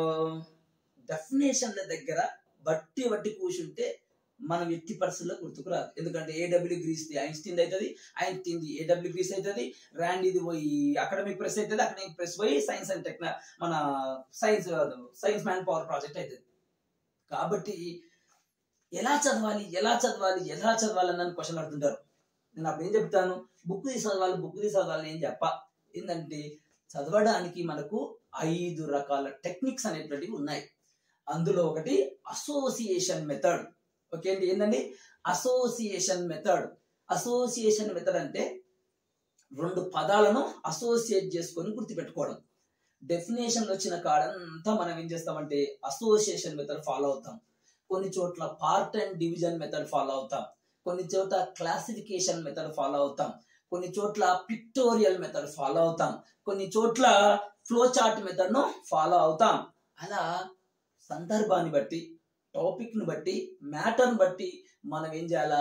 A: డెఫినేషన్ల దగ్గర బట్టి బట్టి కూర్చుంటే మనం ఎట్టి పరిస్థితుల్లో గుర్తుకురాదు ఎందుకంటే ఏడబ్ల్యూ గ్రీస్ ఐన్స్టీన్ అవుతుంది ఐన్స్టీన్ ఏడబ్ల్యూ గ్రీస్ అవుతుంది ర్యాండ్ ఇది పోయి అకాడమిక్ ప్రెస్ అవుతుంది అకాడమిక్ ప్రెస్ పోయి సైన్స్ అండ్ టెక్న మన science science man power project అవుతుంది కాబట్టి ఎలా చదవాలి ఎలా చదవాలి ఎలా చదవాలి అని క్వశ్చన్ అడుగుతుంటారు నేను అప్పుడు ఏం చెప్తాను బుక్ తీసి చదవాలి బుక్ తీసి చదవాలి ఏం చెప్ప ఏంటంటే చదవడానికి మనకు ఐదు రకాల టెక్నిక్స్ అనేటువంటివి ఉన్నాయి అందులో ఒకటి అసోసియేషన్ మెథడ్ ఓకే అండి ఏంటండి అసోసియేషన్ మెథడ్ అసోసియేషన్ మెథడ్ అంటే రెండు పదాలను అసోసియేట్ చేసుకొని గుర్తుపెట్టుకోవడం డెఫినేషన్ వచ్చిన కాడంతా మనం ఏం చేస్తామంటే అసోసియేషన్ మెథడ్ ఫాలో అవుతాం కొన్ని చోట్ల part and division method follow అవుతాం కొన్ని చోట్ల క్లాసిఫికేషన్ మెథడ్ ఫాలో అవుతాం కొన్ని చోట్ల పిక్టోరియల్ మెథడ్ ఫాలో అవుతాం కొన్ని చోట్ల ఫ్లో చార్ట్ మెథడ్ ను ఫాలో అవుతాం అలా సందర్భాన్ని బట్టి టాపిక్ ని బట్టి మ్యాటర్ బట్టి మనం ఏం చేయాలా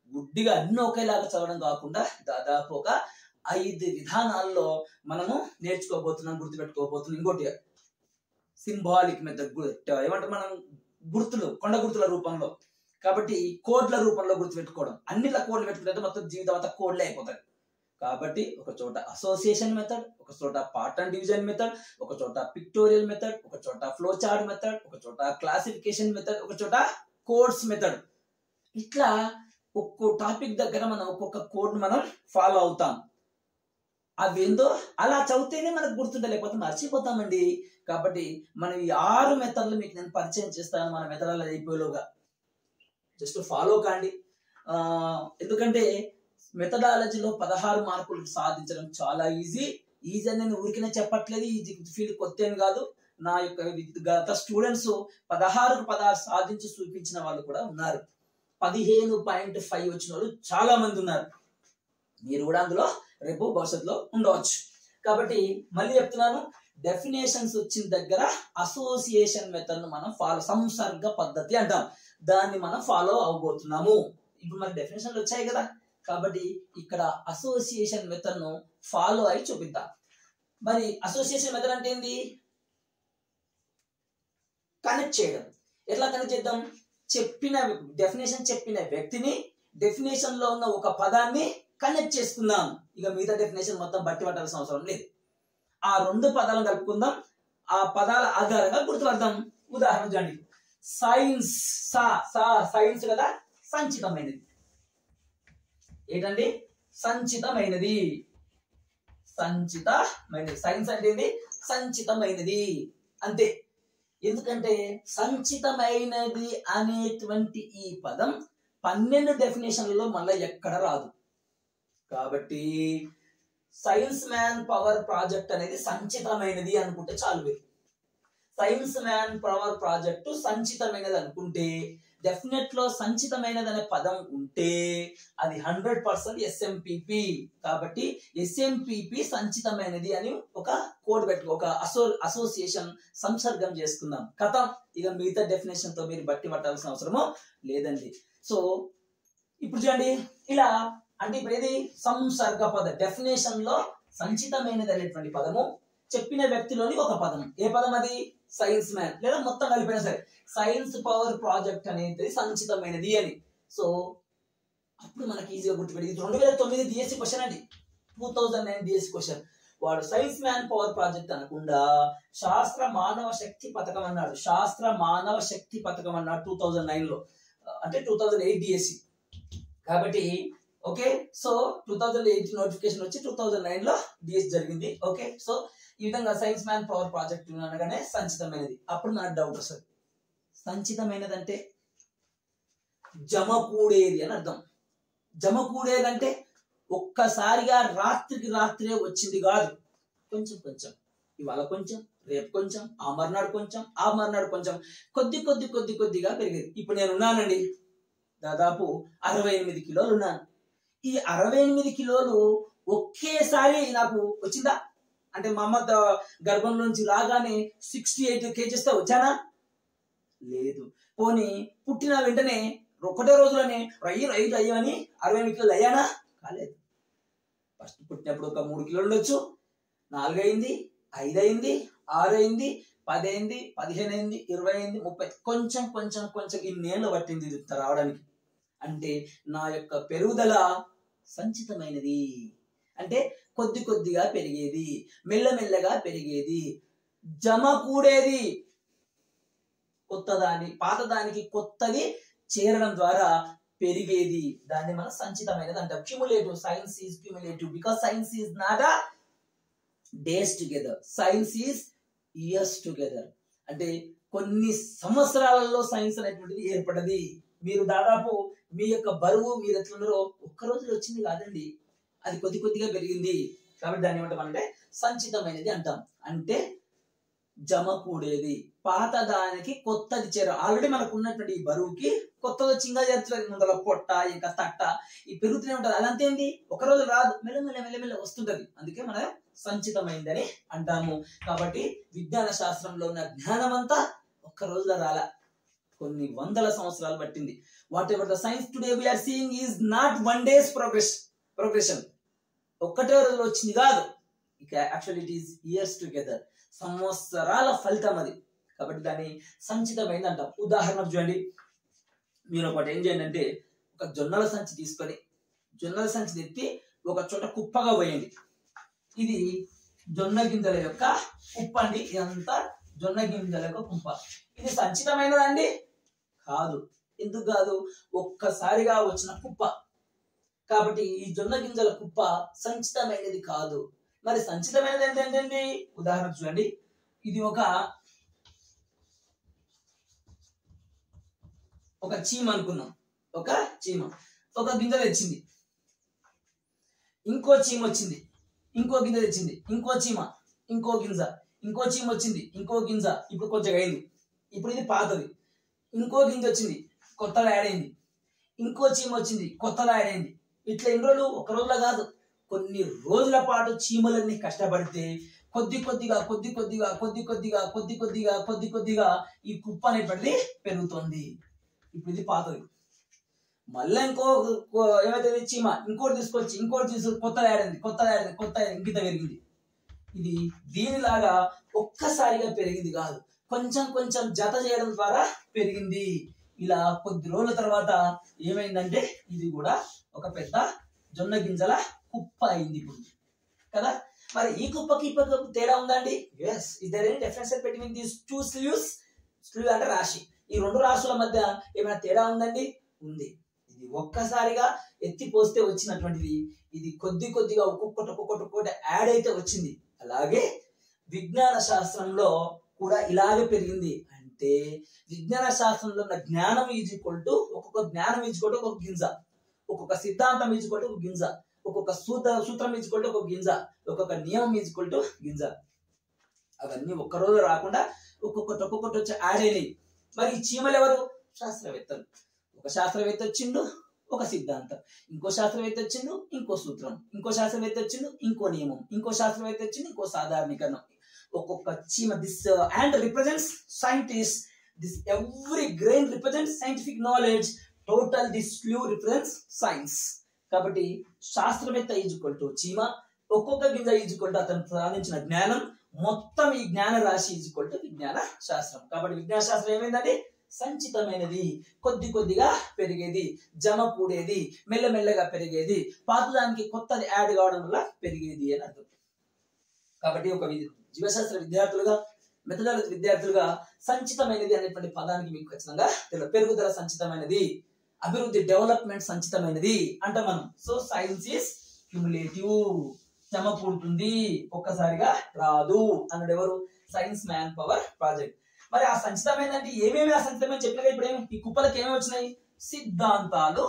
A: గుడ్డిగా అన్ని ఒకేలాగా చదవడం కాకుండా దాదాపు ఒక ఐదు విధానాల్లో మనము నేర్చుకోబోతున్నాం గుర్తుపెట్టుకోబోతున్నాం ఇంకోటి సింబాలిక్ మెథడ్ ఏమంటే మనం గుర్తులు కొండ గుర్తుల రూపంలో కాబట్టి కోడ్ల రూపంలో గుర్తుపెట్టుకోవడం అన్నిట్ల కోడ్లు పెట్టుకుంటే మొత్తం జీవితం అంతా కోడ్లే అయిపోతాయి కాబట్టి ఒక చోట అసోసియేషన్ మెథడ్ ఒక చోట పార్ట్ అండ్ డివిజన్ మెథడ్ ఒక చోట పిక్టోరియల్ మెథడ్ ఒక చోట ఫ్లో చార్ట్ మెథడ్ ఒక చోట క్లాసిఫికేషన్ మెథడ్ ఒక చోట కోడ్స్ మెథడ్ ఇట్లా ఒక్కో టాపిక్ దగ్గర మనం ఒక్కొక్క కోడ్ మనం ఫాలో అవుతాం అవేందో అలా చదివితేనే మనకు గుర్తుంటే లేకపోతే మర్చిపోతామండి కాబట్టి మనం ఈ ఆరు మెథడ్లు మీకు నేను పరిచయం చేస్తాను మన మెథడాలు అయిపోయేలోగా జస్ట్ ఫాలో కాండి ఆ, ఎందుకంటే మెథడాలజీలో పదహారు మార్కులు సాధించడం చాలా ఈజీ ఈజీ అని నేను ఊరికనే చెప్పట్లేదు ఈ ఫీల్డ్ కొత్త ఏం కాదు నా యొక్క విద్- గత స్టూడెంట్స్ పదహారుకు పదహారు సాధించి చూపించిన వాళ్ళు కూడా ఉన్నారు పదిహేను పాయింట్ ఫైవ్ వచ్చిన వాళ్ళు చాలా మంది ఉన్నారు మీరు కూడా అందులో రేపు భవిష్యత్తులో ఉండవచ్చు కాబట్టి మళ్ళీ చెప్తున్నాను డెఫినేషన్స్ వచ్చిన దగ్గర అసోసియేషన్ మెథడ్ మనం ఫాలో సంసర్గ పద్ధతి అంటాం దాన్ని మనం ఫాలో అవబోతున్నాము ఇప్పుడు మరి డెఫినేషన్లు వచ్చాయి కదా కాబట్టి ఇక్కడ అసోసియేషన్ మెథడ్ ను ఫాలో అయి చూపిద్దాం మరి అసోసియేషన్ మెథడ్ అంటే ఏంది కనెక్ట్ చేయడం ఎట్లా కనెక్ట్ చేద్దాం చెప్పిన డెఫినేషన్ చెప్పిన వ్యక్తిని డెఫినేషన్ లో ఉన్న ఒక పదాన్ని కనెక్ట్ చేసుకుందాం ఇక మిగతా డెఫినేషన్ మొత్తం బట్టి పట్టాల్సిన అవసరం లేదు ఆ రెండు పదాలను కలుపుకుందాం ఆ పదాల ఆధారంగా గుర్తుపడదాం ఉదాహరణ చూడండి సైన్స్ సా సా సైన్స్ కదా సంచితమైనది ఏంటండి సంచితమైనది సంచితమైనది సైన్స్ అంటే ఏంటి సంచితమైనది అంతే ఎందుకంటే సంచితమైనది అనేటువంటి ఈ పదం పన్నెండు డెఫినేషన్లలో మళ్ళీ ఎక్కడ రాదు కాబట్టి సైన్స్ మ్యాన్ పవర్ ప్రాజెక్ట్ అనేది సంచితమైనది అనుకుంటే చాలు మీరు సైన్స్ మ్యాన్ పవర్ ప్రాజెక్టు సంచితమైనది అనుకుంటే డెఫినెట్ లో సంచితమైనది అనే పదం ఉంటే అది హండ్రెడ్ పర్సెంట్ ఎస్ఎంపిపి కాబట్టి ఎస్ఎంపిపి సంచితమైనది అని ఒక కోడ్ పెట్టుకో ఒక అసో అసోసియేషన్ సంసర్గం చేసుకుందాం కథం ఇక మిగతా డెఫినేషన్ తో మీరు బట్టి పట్టాల్సిన అవసరము లేదండి సో ఇప్పుడు చూడండి ఇలా అంటే ఇప్పుడు ఏది సంసర్గ పద డెఫినేషన్ లో సంచితమైనది అనేటువంటి పదము చెప్పిన వ్యక్తిలోని ఒక పదం ఏ పదం అది సైన్స్ మ్యాన్ లేదా మొత్తం కలిపినా సరే సైన్స్ పవర్ ప్రాజెక్ట్ అనేది సంచితమైనది అని సో అప్పుడు మనకి ఈజీగా గుర్తుపెట్టి ఇది రెండు వేల తొమ్మిది డిఎస్సి క్వశ్చన్ అండి two thousand nine DSC question వాడు సైన్స్ మ్యాన్ పవర్ ప్రాజెక్ట్ అనకుండా శాస్త్ర మానవ శక్తి పథకం అన్నాడు శాస్త్ర మానవ శక్తి పథకం అన్నాడు టూ థౌజండ్ నైన్ లో అంటే టూ థౌజండ్ ఎయిట్ డిఎస్సి కాబట్టి okay so two thousand eight notification వచ్చి టూ థౌజండ్ నైన్ లో డిఎస్ జరిగింది ఓకే సో ఈ విధంగా సైన్స్ మ్యాన్ పవర్ ప్రాజెక్ట్ అనగానే సంచితమైనది అప్పుడు మనకు డౌట్ వస్తుంది సంచితమైనది అంటే జమకూడేది అని అర్థం జమకూడేది అంటే ఒక్కసారిగా రాత్రికి రాత్రే వచ్చింది కాదు కొంచెం కొంచెం ఇవాళ కొంచెం రేపు కొంచెం ఆ మర్నాడు కొంచెం ఆ మర్నాడు కొంచెం కొద్ది కొద్ది కొద్ది కొద్దిగా పెరిగేది ఇప్పుడు నేను ఉన్నానండి దాదాపు అరవై ఎనిమిది కిలోలు ఉన్నాను ఈ అరవై ఎనిమిది కిలోలు ఒకేసారి నాకు వచ్చిందా అంటే మా అమ్మ ద- గర్భం నుంచి రాగానే సిక్స్టీ ఎయిట్ కేజెస్ తో వచ్చానా లేదు పోనీ పుట్టిన వెంటనే ఒకటే రోజులోనే రయ్యి రయ్యి రయ్యి అని అరవై ఎనిమిది కిలోలు అయ్యానా కాలేదు ఫస్ట్ పుట్టినప్పుడు ఒక మూడు కిలోలు ఉండొచ్చు నాలుగు అయింది ఐదు అయింది ఆరు అయింది పది అయింది పదిహేను అయింది ఇరవై అయింది ముప్పై కొంచెం కొంచెం కొంచెం ఇన్నేళ్ళు పట్టింది ఇది ఇంత రావడానికి అంటే నా యొక్క పెరుగుదల సంచితమైనది అంటే కొద్ది కొద్దిగా పెరిగేది మెల్లమెల్లగా పెరిగేది జమ కూడేది కొత్త దాని పాత దానికి కొత్తది చేరడం ద్వారా పెరిగేది దాన్ని మనం సంచితమైనది అంటాం cumulative science is cumulative because science is not a days together science is years together అంటే కొన్ని సంవత్సరాలలో సైన్స్ అనేటువంటిది ఏర్పడది మీరు దాదాపు మీ యొక్క బరువు మీరు ఎట్లున్నారో ఒక్క రోజులో వచ్చింది కాదండి అది కొద్ది కొద్దిగా పెరిగింది కాబట్టి దాన్ని ఏమంటాం అంటే సంచితమైనది అంటాం అంటే జమ కూడేది పాత దానికి కొత్తది చేర ఆల్రెడీ మనకు ఉన్నటువంటి ఈ బరువుకి కొత్తది వచ్చి ఇంకా చేరుతుంది ముందర పొట్ట ఇంకా తట్ట ఈ పెరుగుతూనే ఉంటది అదంతా ఏంటి ఒక రోజు రాదు మెల్లమెల్ల మెల్లమెల్ల వస్తుంటది అందుకే మన సంచితమైందని అంటాము కాబట్టి విజ్ఞాన శాస్త్రంలో ఉన్న జ్ఞానం అంతా ఒక్క రోజులో రాలా కొన్ని వందల సంవత్సరాలు పట్టింది whatever the science today we're seeing is not one days progress progression ఒక్కటే రోజులో వచ్చింది కాదు ఇక actually it is years together సంవత్సరాల ఫలితం అది కాబట్టి దాన్ని సంచితమైంది అంటాం ఉదాహరణకు చూడండి మీరు ఒకటి ఏం చేయండి అంటే ఒక జొన్నల సంచి తీసుకొని జొన్నల సంచి ఎత్తి ఒక చోట కుప్పగా పోయండి ఇది జొన్న గింజల యొక్క కుప్ప అండి ఇదంతా జొన్న గింజల యొక్క కుప్ప ఇది సంచితమైనదండి కాదు ఎందుకు కాదు ఒక్కసారిగా వచ్చిన కుప్ప కాబట్టి ఈ జొన్న గింజల కుప్ప సంచితమైనది కాదు మరి సంచితమైనది ఏంటంటే ఉదాహరణ చూడండి ఇది ఒక ఒక చీమ అనుకుందాం ఒక చీమ ఒక గింజ తెచ్చింది ఇంకో చీమ వచ్చింది ఇంకో గింజ తెచ్చింది ఇంకో చీమ ఇంకో గింజ ఇంకో చీమ వచ్చింది ఇంకో గింజ ఇప్పుడు కొంచెం అయింది ఇప్పుడు ఇది పాతది ఇంకో గింజ వచ్చింది కొత్తగా యాడ్ అయింది ఇంకో చీమ వచ్చింది కొత్తగా యాడ్ అయింది ఇట్లా ఎన్ని రోజులు ఒక రోజులో కాదు కొన్ని రోజుల పాటు చీమలన్నీ కష్టపడితే కొద్ది కొద్దిగా కొద్ది కొద్దిగా కొద్ది కొద్దిగా కొద్ది కొద్దిగా కొద్ది కొద్దిగా ఈ కుప్ప అనేటువంటిది పెరుగుతుంది ఇప్పుడు ఇది పాతది మళ్ళీ ఇంకో కో- ఏమైతే చీమ ఇంకోటి తీసుకొచ్చి ఇంకోటి తీసుకు కొత్త ఆడింది కొత్త ఆడింది కొత్త ఇంకిత పెరిగింది ఇది దీనిలాగా ఒక్కసారిగా పెరిగింది కాదు కొంచెం కొంచెం జత చేయడం ద్వారా పెరిగింది ఇలా కొద్ది రోజుల తర్వాత ఏమైందంటే ఇది కూడా ఒక పెద్ద జొన్న గింజల కుప్ప అయింది ఇప్పుడు కదా మరి ఈ కుప్పకి ఈ కుప్పకి తేడా ఉందండి yes is there any difference between these two sleeves sleeve అంటే రాశి ఈ రెండు రాశుల మధ్య ఏమైనా తేడా ఉందండి ఉంది ఇది ఒక్కసారిగా ఎత్తి పోస్తే వచ్చినటువంటిది ఇది కొద్ది కొద్దిగా ఒక్కొక్కటి ఒక్కొక్కటి ఒక్కొక్కటి యాడ్ అయితే వచ్చింది అలాగే విజ్ఞాన శాస్త్రంలో కూడా ఇలాగే పెరిగింది అంటే విజ్ఞాన శాస్త్రంలో ఉన్న జ్ఞానం ఈజ్ ఈక్వల్ టు ఒక్కొక్క జ్ఞానం ఈజ్ ఈక్వల్ టు ఒక్కొక్క గింజ ఒక్కొక్క సిద్ధాంతం ఈజ్ ఈక్వల్ టు ఒక గింజ ఒక్కొక్క సూత్ర సూత్రం ఈజ్ ఈక్వల్ టు ఒక గింజ ఒక్కొక్క నియమం ఈజ్ ఈక్వల్ టు గింజ అవన్నీ ఒక్క రోజు రాకుండా ఒక్కొక్కటి ఒక్కొక్కటి వచ్చి యాడ్ అయినాయి మరి ఈ చీమలు ఎవరు శాస్త్రవేత్తలు ఒక శాస్త్రవేత్త వచ్చిండు ఒక సిద్ధాంతం ఇంకో శాస్త్రవేత్త వచ్చిండు ఇంకో సూత్రం ఇంకో శాస్త్రవేత్త వచ్చిండు ఇంకో నియమం ఇంకో శాస్త్రవేత్త వచ్చిండు ఇంకో సాధారణీకరణం ఒక్కొక్క చీమ this ant represents scientist this every grain represents scientific knowledge total this flu represents science కాబట్టి శాస్త్రవేత్త ఈజుకొల్ టు చీమ ఒక్కొక్క గింజ ఈజుకొల్ టు అతను సాధించిన జ్ఞానం మొత్తం ఈ జ్ఞాన రాశి ఈజుకొల్ టు విజ్ఞాన శాస్త్రం కాబట్టి విజ్ఞాన శాస్త్రం ఏమైందండి సంచితమైనది కొద్ది కొద్దిగా పెరిగేది జమ కూడేది మెల్లమెల్లగా పెరిగేది పాతదానికి కొత్తది యాడ్ కావడం వల్ల పెరిగేది అని అర్థం కాబట్టి ఒక వి- జీవశాస్త్ర విద్యార్థులుగా మెథడాలజీ విద్యార్థులుగా సంచితమైనది అనేటువంటి పదానికి మీకు ఖచ్చితంగా తెలియదు పెరుగుదల సంచితమైనది అభివృద్ధి డెవలప్మెంట్ సంచితమైనది అంటాం మనం సో సైన్స్ ఇస్ క్యుములేటివ్ జమ కూడుతుంది ఒక్కసారిగా రాదు అన్నాడు ఎవరు సైన్స్ మ్యాన్ పవర్ ప్రాజెక్ట్ మరి ఆ సంచితమైనది ఏమేమి ఆ సంచితమైన చెప్పినగా ఇప్పుడు ఏమి ఈ కుప్పలకి ఏమేమి వచ్చినాయి సిద్ధాంతాలు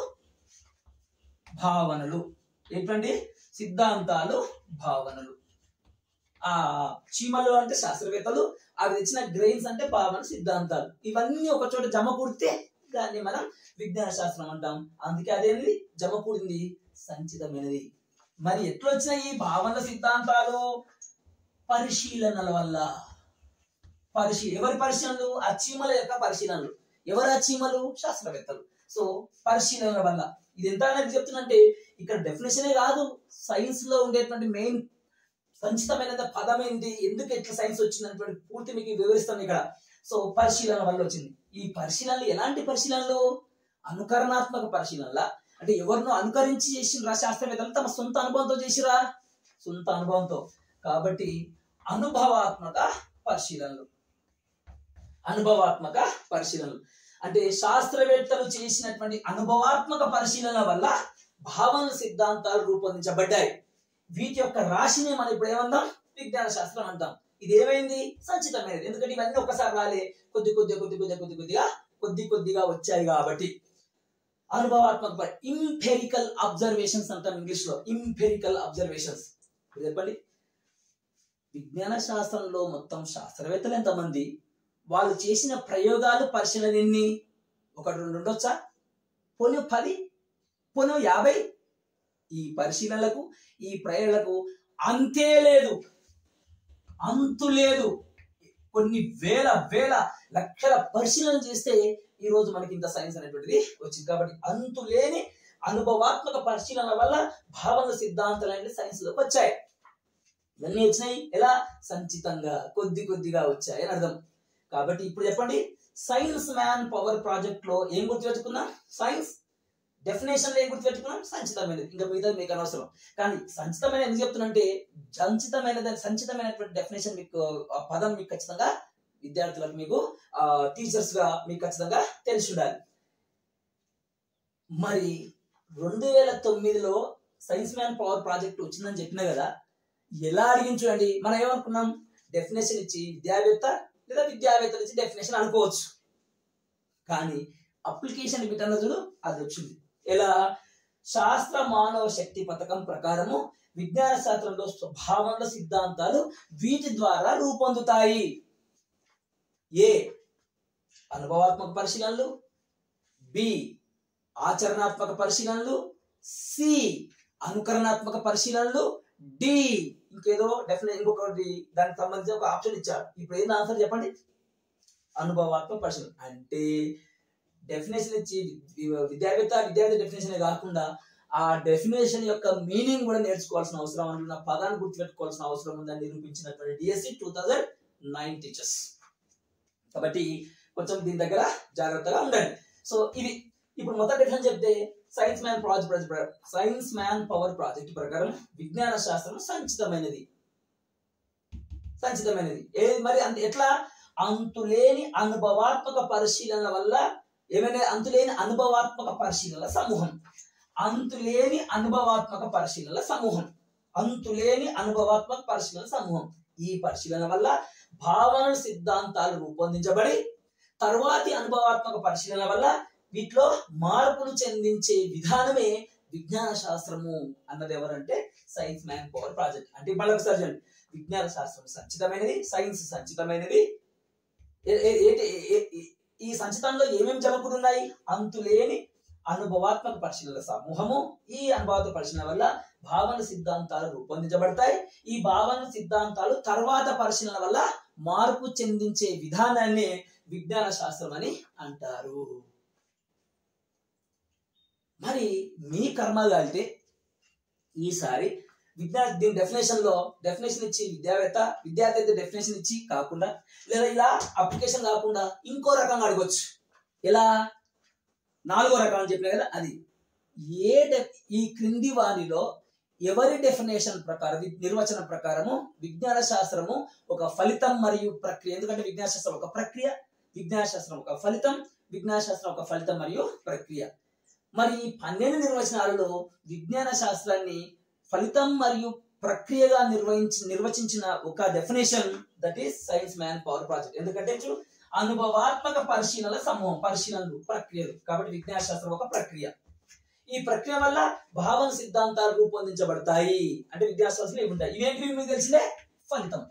A: భావనలు ఏంటండి సిద్ధాంతాలు భావనలు ఆ చీమలు అంటే శాస్త్రవేత్తలు అవి తెచ్చిన గ్రెయిన్స్ అంటే భావన సిద్ధాంతాలు ఇవన్నీ ఒక చోట జమ కూడితే దాన్ని మనం విజ్ఞాన శాస్త్రం అంటాం అందుకే అదేంది జమ కూడింది సంచితమైనది మరి ఎట్లా వచ్చినాయి ఈ భావనల సిద్ధాంతాలు పరిశీలనల వల్ల పరిశీ ఎవరి పరిశీలనలు ఆ చీమల యొక్క పరిశీలనలు ఎవరు ఆ చీమలు శాస్త్రవేత్తలు సో పరిశీలనల వల్ల ఇది ఎంత అనేది చెప్తున్నంటే ఇక్కడ డెఫినేషనే కాదు సైన్స్ లో ఉండేటువంటి మెయిన్ సంచితమైన పదం ఏంటి ఎందుకు ఎట్లా సైన్స్ వచ్చింది అనేటువంటి పూర్తి మీకు వివరిస్తాను ఇక్కడ సో పరిశీలన వల్ల వచ్చింది ఈ పరిశీలనలు ఎలాంటి పరిశీలనలు అనుకరణాత్మక పరిశీలనల అంటే ఎవరినో అనుకరించి చేసినరా శాస్త్రవేత్తలు తమ సొంత అనుభవంతో చేసిరా సొంత అనుభవంతో కాబట్టి అనుభవాత్మక పరిశీలనలు అనుభవాత్మక పరిశీలనలు అంటే శాస్త్రవేత్తలు చేసినటువంటి అనుభవాత్మక పరిశీలన వల్ల భావన సిద్ధాంతాలు రూపొందించబడ్డాయి వీటి యొక్క రాశిని మనం ఇప్పుడు ఏమందాం విజ్ఞాన శాస్త్రం అంటాం ఇది ఏమైంది సంచితమైనది ఎందుకంటే ఇవన్నీ ఒకసారి రాలే కొద్ది కొద్దిగా కొద్ది కొద్దిగా కొద్ది కొద్దిగా కొద్ది కొద్దిగా వచ్చాయి కాబట్టి అనుభవాత్మక ఇంపెరికల్ అబ్జర్వేషన్స్ అంటాం ఇంగ్లీష్ లో ఇంపెరికల్ అబ్జర్వేషన్స్ చెప్పండి విజ్ఞాన శాస్త్రంలో మొత్తం శాస్త్రవేత్తలు ఎంతమంది వాళ్ళు చేసిన ప్రయోగాలు పరిశీలన ఎన్ని ఒకటి రెండు ఉండొచ్చా పోనీ పది పోనీ యాభై ఈ పరిశీలనలకు ఈ ప్రయోగాలకు అంతే లేదు అంతు లేదు కొన్ని వేల వేల లక్షల పరిశీలన చేస్తే ఈ రోజు మనకి ఇంత సైన్స్ అనేటువంటిది వచ్చింది కాబట్టి అంతులేని అనుభవాత్మక పరిశీలన వల్ల భావన సిద్ధాంతాలు అనేది సైన్స్ లోకి వచ్చాయి ఇవన్నీ వచ్చినాయి ఎలా సంచితంగా కొద్ది కొద్దిగా వచ్చాయి అని అర్థం కాబట్టి ఇప్పుడు చెప్పండి సైన్స్ మ్యాన్ పవర్ ప్రాజెక్ట్ లో ఏం గుర్తుపెట్టుకున్నాం సైన్స్ డెఫినేషన్ లో ఏం గుర్తుపెట్టుకున్నాం సంచితమైనది ఇంకా మిగతా మీకు అనవసరం కానీ సంచితమైన ఎందుకు చెప్తున్నంటే సంచితమైన సంచితమైనటువంటి డెఫినేషన్ మీకు ఆ పదం మీకు ఖచ్చితంగా విద్యార్థులకు మీకు టీచర్స్ గా మీకు ఖచ్చితంగా తెలిసి ఉండాలి మరి రెండు వేల తొమ్మిదిలో సైన్స్ మ్యాన్ పవర్ ప్రాజెక్ట్ వచ్చిందని చెప్పినా కదా ఎలా అడిగిన చూడండి మనం ఏమనుకున్నాం డెఫినేషన్ ఇచ్చి విద్యావేత్త లేదా విద్యావేత్తలు ఇచ్చి డెఫినేషన్ అనుకోవచ్చు కానీ అప్లికేషన్ బిట్టన్న చూడు అది వచ్చింది ఎలా శాస్త్ర మానవ శక్తి పథకం ప్రకారము విజ్ఞాన శాస్త్రంలో స్వభావంలో సిద్ధాంతాలు వీటి ద్వారా రూపొందుతాయి ఏ అనుభవాత్మక పరిశీలనలు బి ఆచరణాత్మక పరిశీలనలు సి అనుకరణాత్మక పరిశీలనలు డి ఇంకేదో డెఫినెట్ ఇంకొకటి దానికి సంబంధించి ఒక ఆప్షన్ ఇచ్చారు ఇప్పుడు ఏంది ఆన్సర్ చెప్పండి అనుభవాత్మక పరిశీలన అంటే డెఫినేషన్ ఇచ్చి వి- విద్యావేత్త విద్యార్థి డెఫినేషన్ కాకుండా ఆ డెఫినేషన్ యొక్క మీనింగ్ కూడా నేర్చుకోవాల్సిన అవసరం అందులో పదాన్ని గుర్తుపెట్టుకోవాల్సిన అవసరం ఉందని నిరూపించినటువంటి DSC two thousand nine teachers కాబట్టి కొంచెం దీని దగ్గర జాగ్రత్తగా ఉండండి సో ఇది ఇప్పుడు మొత్తం డెఫినేషన్ చెప్తే science man project science man power project ప్రకారం విజ్ఞాన శాస్త్రం సంచితమైనది సంచితమైనది ఏది మరి అంత ఎట్లా అంతులేని అనుభవాత్మక పరిశీలన వల్ల ఏమైనా అంతులేని అనుభవాత్మక పరిశీలనల సమూహం అంతులేని అనుభవాత్మక పరిశీలనల సమూహం అంతులేని అనుభవాత్మక పరిశీలన సమూహం ఈ పరిశీలన వల్ల భావన సిద్ధాంతాలు రూపొందించబడి తరువాతి అనుభవాత్మక పరిశీలన వల్ల వీటిలో మార్పులు చెందించే విధానమే విజ్ఞాన శాస్త్రము అన్నది ఎవరంటే సైన్స్ మ్యాన్ పవర్ ప్రాజెక్ట్ అంటే మళ్ళీ ఒకసారి చూడండి విజ్ఞాన శాస్త్రం సంచితమైనది సైన్స్ సంచితమైనది ఏ- ఏ- ఏ- ఏ- ఏ- ఈ సంచితంలో ఏమేమి జమకులు ఉన్నాయి అంతులేని అనుభవాత్మక పరిశీలన సమూహము ఈ అనుభవాత్మక పరిశీలన వల్ల భావన సిద్ధాంతాలు రూపొందించబడతాయి ఈ భావన సిద్ధాంతాలు తర్వాత పరిశీలన వల్ల మార్పు చెందించే విధానాన్ని విజ్ఞాన శాస్త్రం అని అంటారు మరి మీ కర్మ కాలితే ఈసారి విజ్ఞాన దీని డెఫినేషన్ లో డెఫినేషన్ ఇచ్చి విద్యావేత్త విద్యార్థి అయితే డెఫినేషన్ ఇచ్చి కాకుండా లేదా ఇలా అప్లికేషన్ కాకుండా ఇంకో రకంగా అడగొచ్చు ఎలా నాలుగో రకం అని చెప్పిన కదా అది ఏ డెఫ్ ఈ క్రింది వారిలో ఎవరి డెఫినేషన్ ప్రకారం వి- నిర్వచనం ప్రకారము విజ్ఞాన శాస్త్రము ఒక ఫలితం మరియు ప్రక్రియ ఎందుకంటే విజ్ఞాన శాస్త్రం ఒక ప్రక్రియ విజ్ఞాన శాస్త్రం ఒక ఫలితం విజ్ఞాన శాస్త్రం ఒక ఫలితం మరియు ప్రక్రియ మరి ఈ పన్నెండు నిర్వచనాలలో విజ్ఞాన శాస్త్రాన్ని ఫలితం మరియు ప్రక్రియగా నిర్వహించి నిర్వచించిన ఒక definition that is science man power project ఎందుకంటే చూడు అనుభవాత్మక పరిశీలనల సమూహం పరిశీలనలు ప్రక్రియలు కాబట్టి విజ్ఞాన శాస్త్రం ఒక ప్రక్రియ ఈ ప్రక్రియ వల్ల భావన సిద్ధాంతాలు రూపొందించబడతాయి అంటే విజ్ఞాన శాస్త్రం ఇవి ఉంటాయి ఇవేంటివి మీకు తెలిసిందే ఫలితం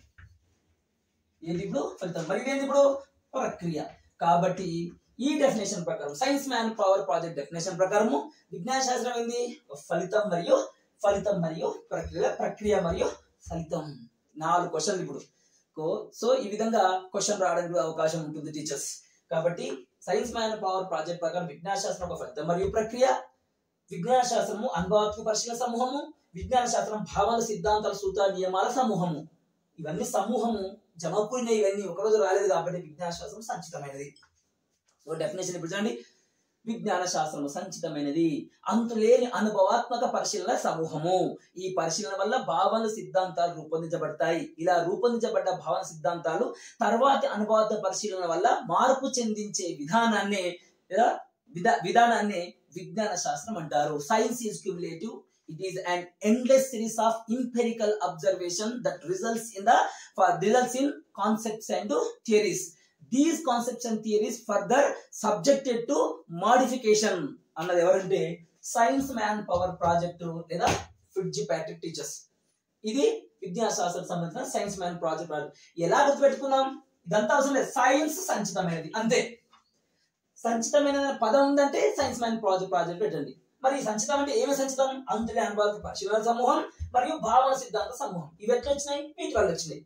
A: ఏంటి ఇప్పుడు ఫలితం మరి ఇదేంటి ఇప్పుడు ప్రక్రియ కాబట్టి ఈ డెఫినేషన్ ప్రకారం science man power project definition ప్రకారము విజ్ఞాన శాస్త్రం ఏంది ఒక ఫలితం మరియు ఫలితం మరియు ప్రక్రియ ప్రక్రియ మరియు ఫలితం నాలుగు క్వశ్చన్లు ఇప్పుడు కో- సో ఈ విధంగా క్వశ్చన్ రావడానికి కూడా అవకాశం ఉంటుంది టీచర్స్ కాబట్టి సైన్స్ మ్యాన్ పవర్ ప్రాజెక్ట్ ప్రకారం విజ్ఞాన శాస్త్రం ఒక ఫలితం మరియు ప్రక్రియ విజ్ఞాన శాస్త్రము అనుభవాత్మక పరిశీలన సమూహము విజ్ఞాన శాస్త్రం భావన సిద్ధాంతాల సూత్ర నియమాల సమూహము ఇవన్నీ సమూహము జమకూడిన ఇవన్నీ ఒకరోజు రాలేదు కాబట్టి విజ్ఞాన శాస్త్రం సంచితమైనది సో డెఫినేషన్ ఇప్పుడు చూడండి విజ్ఞాన శాస్త్రము సంచితమైనది అంతులేని అనుభవాత్మక పరిశీలన సమూహము ఈ పరిశీలన వల్ల భావన సిద్ధాంతాలు రూపొందించబడతాయి ఇలా రూపొందించబడ్డ భావన సిద్ధాంతాలు తర్వాతి అనుభవాత్మక పరిశీలన వల్ల మార్పు చెందించే విధానాన్ని లేదా విధా విధానాన్ని విజ్ఞాన శాస్త్రం అంటారు science is cumulative it is an endless series of empirical observation that results in the results in concepts and theories these concepts and theories further subjected to modification అన్నది ఎవరంటే సైన్స్ మ్యాన్ పవర్ ప్రాజెక్టు లేదా ఫిడ్జి Patrick teachers ఇది విజ్ఞాన శాస్త్రం సంబంధించిన science man project project ఎలా గుర్తుపెట్టుకున్నాం ఇదంతా అవసరం లేదు సైన్స్ సంచితమైనది అంతే సంచితమైన పదం ఉందంటే సైన్స్ మ్యాన్ ప్రాజెక్ట్ ప్రాజెక్ట్ పెట్టండి మరి ఈ సంచితం అంటే ఏమి సంచితం అంతులే అనుభవ పరిశీలన సమూహం మరియు భావన సిద్ధాంత సమూహం ఇవి ఎట్లా వచ్చినాయి వీటి వల్ల వచ్చినాయి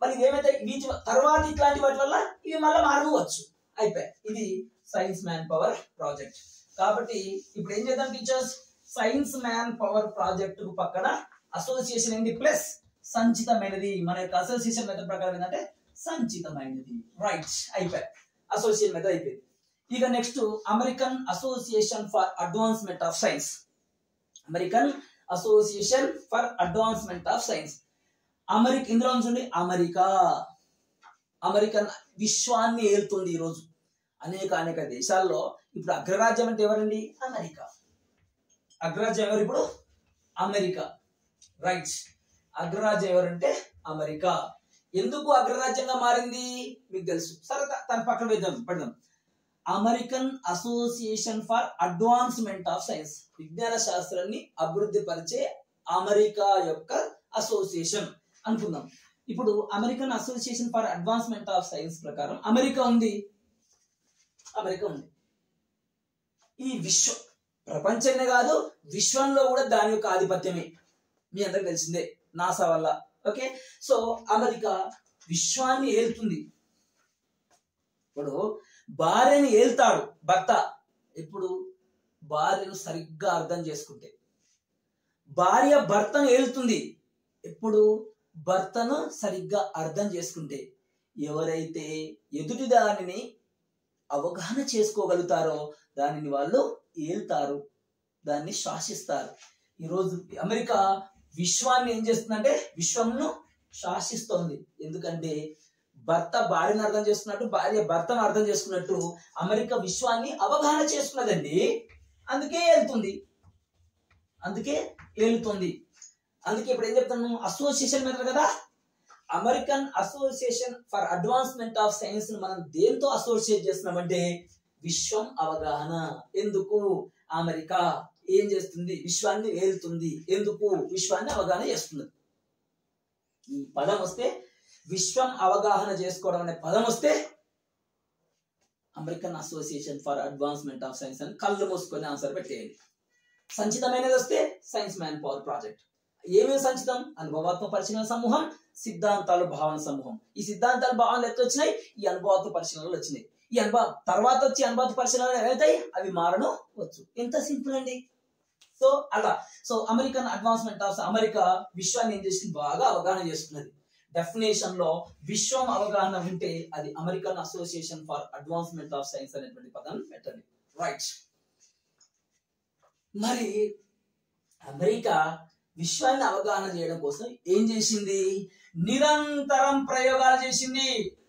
A: మరి ఏమైతే వీటి తర్వాత ఇట్లాంటి వాటి వల్ల ఇవి మళ్ళీ మారవచ్చు అయిపోయాయి ఇది సైన్స్ మ్యాన్ పవర్ ప్రాజెక్ట్ కాబట్టి ఇప్పుడు ఏం చేద్దాం teachers science man power project కు పక్కన అసోసియేషన్ ఏంటి ప్లస్ సంచితమైనది మన యొక్క అసోసియేషన్ మెథడ్ ప్రకారం ఏంటంటే సంచితమైనది రైట్ అయిపోయాయి అసోసియేషన్ మెథడ్ అయిపోయింది ఇక next American association for advancement of Science American association for advancement of Science America ఇందులో చూడండి అమెరికా అమెరికన్ విశ్వాన్ని ఏలుతుంది ఈరోజు అనేక అనేక దేశాల్లో ఇప్పుడు అగ్రరాజ్యం అంటే ఎవరండి అమెరికా అగ్రరాజ్యం ఎవరు ఇప్పుడు అమెరికా రైట్ అగ్రరాజ్యం ఎవరంటే అమెరికా ఎందుకు అగ్రరాజ్యంగా మారింది మీకు తెలుసు సరే దా- దాని పక్కన వేద్దాం పెడదాం American association for advancement of Science విజ్ఞాన శాస్త్రాన్ని అభివృద్ధి పరిచే అమెరికా యొక్క అసోసియేషన్ అనుకుందాం ఇప్పుడు American association for advancement of science ప్రకారం అమెరికా ఉంది అమెరికా ఉంది ఈ విశ్వ ప్రపంచమే కాదు విశ్వంలో కూడా దాని యొక్క ఆధిపత్యమే మీ అందరికి తెలిసిందే నాసా వల్ల ఓకే సో అమెరికా విశ్వాన్ని ఏలుతుంది ఇప్పుడు భార్యని ఏల్తాడు భర్త ఇప్పుడు భార్యను సరిగ్గా అర్థం చేసుకుంటే భార్య భర్తను ఏలుతుంది ఎప్పుడు భర్తను సరిగ్గా అర్థం చేసుకుంటే ఎవరైతే ఎదుటి దానిని అవగాహన చేసుకోగలుగుతారో దానిని వాళ్ళు ఏల్తారు దాన్ని శాసిస్తారు ఈరోజు అమెరికా విశ్వాన్ని ఏం చేస్తుందంటే విశ్వంను శాసిస్తోంది ఎందుకంటే భర్త భార్యను అర్థం చేసుకున్నట్టు భార్య భర్తను అర్థం చేసుకున్నట్టు అమెరికా విశ్వాన్ని అవగాహన చేసుకున్నదండి అందుకే వెళ్తుంది అందుకే ఏలుతుంది అందుకే ఇప్పుడు ఏం చెప్తాను అసోసియేషన్ మెథడ్ కదా American association for advancement of Science మనం దేంతో అసోసియేట్ చేస్తున్నామంటే విశ్వం అవగాహన ఎందుకు అమెరికా ఏం చేస్తుంది విశ్వాన్ని ఏలుతుంది ఎందుకు విశ్వాన్ని అవగాహన చేస్తుంది ఈ పదం వస్తే విశ్వం అవగాహన చేసుకోవడం అనే పదం వస్తే American association for advancement of Science అని కళ్ళు మూసుకొని ఆన్సర్ పెట్టేయండి సంచితమైనది వస్తే సైన్స్ మ్యాన్ పవర్ ప్రాజెక్ట్ ఏమేమి సంచితం అనుభవాత్మక పరిశీలన సమూహం సిద్ధాంతాలు భావన సమూహం ఈ సిద్ధాంతాలు భావనలు ఎట్లా వచ్చినాయి ఈ అనుభవాత్మక పరిశీలనలు వచ్చినాయి ఈ అనుభవ తర్వాత వచ్చి అనుభవాత్మక పరిశీలనలు ఏమవుతాయి అవి మారను వచ్చు ఎంత సింపుల్ అండి సో అలా so American advancement of America విశ్వాన్ని ఏం చేసింది బాగా అవగాహన చేసుకున్నది డెఫినేషన్ లో విశ్వం అవగాహన ఉంటే అది American association for advancement of Science అనేటువంటి పదం పెట్టండి రైట్ మరి అమెరికా విశ్వాన్ని అవగాహన చేయడం కోసం ఏం చేసింది నిరంతరం ప్రయోగాలు చేసింది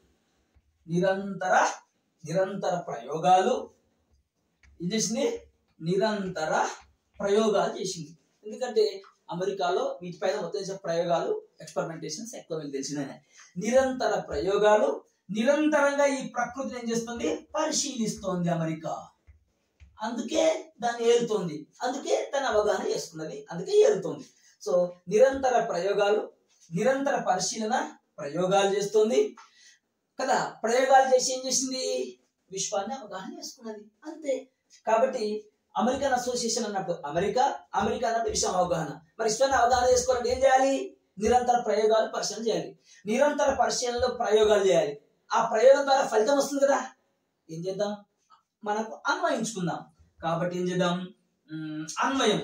A: నిరంతర నిరంతర ప్రయోగాలు ఏం చేసింది నిరంతర ప్రయోగాలు చేసింది ఎందుకంటే అమెరికాలో వీటిపైన మొత్తం చేసే ప్రయోగాలు ఎక్స్పెరిమెంటేషన్స్ ఎక్కువ మీకు తెలిసిందే నిరంతర ప్రయోగాలు నిరంతరంగా ఈ ప్రకృతిని ఏం చేస్తుంది పరిశీలిస్తోంది అమెరికా అందుకే దాన్ని ఏలుతోంది అందుకే దాని అవగాహన చేసుకున్నది అందుకే ఏలుతోంది సో నిరంతర ప్రయోగాలు నిరంతర పరిశీలన ప్రయోగాలు చేస్తుంది కదా ప్రయోగాలు చేసి ఏం చేసింది విశ్వాన్ని అవగాహన చేసుకున్నది అంతే కాబట్టి అమెరికన్ అసోసియేషన్ అన్నప్పుడు అమెరికా అమెరికా అన్నప్పుడు విశ్వం అవగాహన మరి విశ్వాన్ని అవగాహన చేసుకోవాలంటే ఏం చేయాలి నిరంతర ప్రయోగాలు పరిశీలన చేయాలి నిరంతర పరిశీలనలో ప్రయోగాలు చేయాలి ఆ ప్రయోగం ద్వారా ఫలితం వస్తుంది కదా ఏం చేద్దాం మనకు అన్వయించుకుందాం కాబట్టి ఏం చేద్దాం మ్, అన్వయం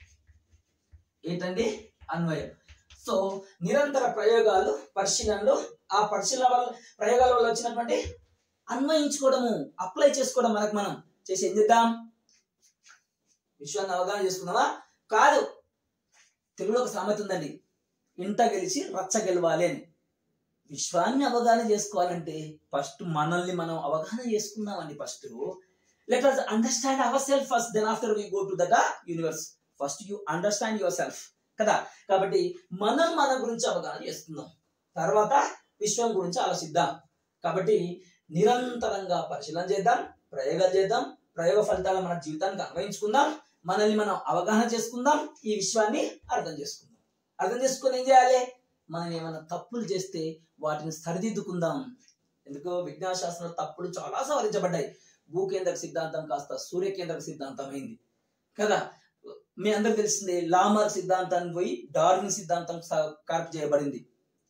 A: ఏంటండి అన్వయం సో నిరంతర ప్రయోగాలు పరిశీలనలు ఆ పరిశీలన వల్ల ప్రయోగాల వల్ల వచ్చినటువంటి అన్వయించుకోవడము అప్లై చేసుకోవడం మనకు మనం చేసి ఏం చేద్దాం విశ్వాన్ని అవగాహన చేసుకుందామా కాదు తెలుగులో ఒక సామెత ఉందండి ఇంట గెలిచి రచ్చ గెలవాలి అని విశ్వాన్ని అవగాహన చేసుకోవాలంటే ఫస్ట్ మనల్ని మనం అవగాహన చేసుకుందామండి first let us understand our self first then after we go to that universe first you understand your self కదా కాబట్టి మనం మన గురించి అవగాహన చేసుకుందాం తర్వాత విశ్వం గురించి ఆలోచిద్దాం కాబట్టి నిరంతరంగా పరిశీలన చేద్దాం ప్రయోగాలు చేద్దాం ప్రయోగ ఫలితాలు మన జీవితానికి అన్వయించుకుందాం మనల్ని మనం అవగాహన చేసుకుందాం ఈ విశ్వాన్ని అర్థం చేసుకుందాం అర్థం చేసుకుని ఏం చేయాలి మనం ఏమైనా తప్పులు చేస్తే వాటిని సరిదిద్దుకుందాం ఎందుకో విజ్ఞాన శాస్త్రంలో తప్పులు చాలా సవరించబడ్డాయి భూకేంద్రక సిద్ధాంతం కాస్త సూర్యకేంద్రక సిద్ధాంతం అయింది కదా మీ అందరికి తెలిసిందే లామర్ సిద్ధాంతాన్ని పోయి డార్విన్ సిద్ధాంతం కరెక్ట్ చేయబడింది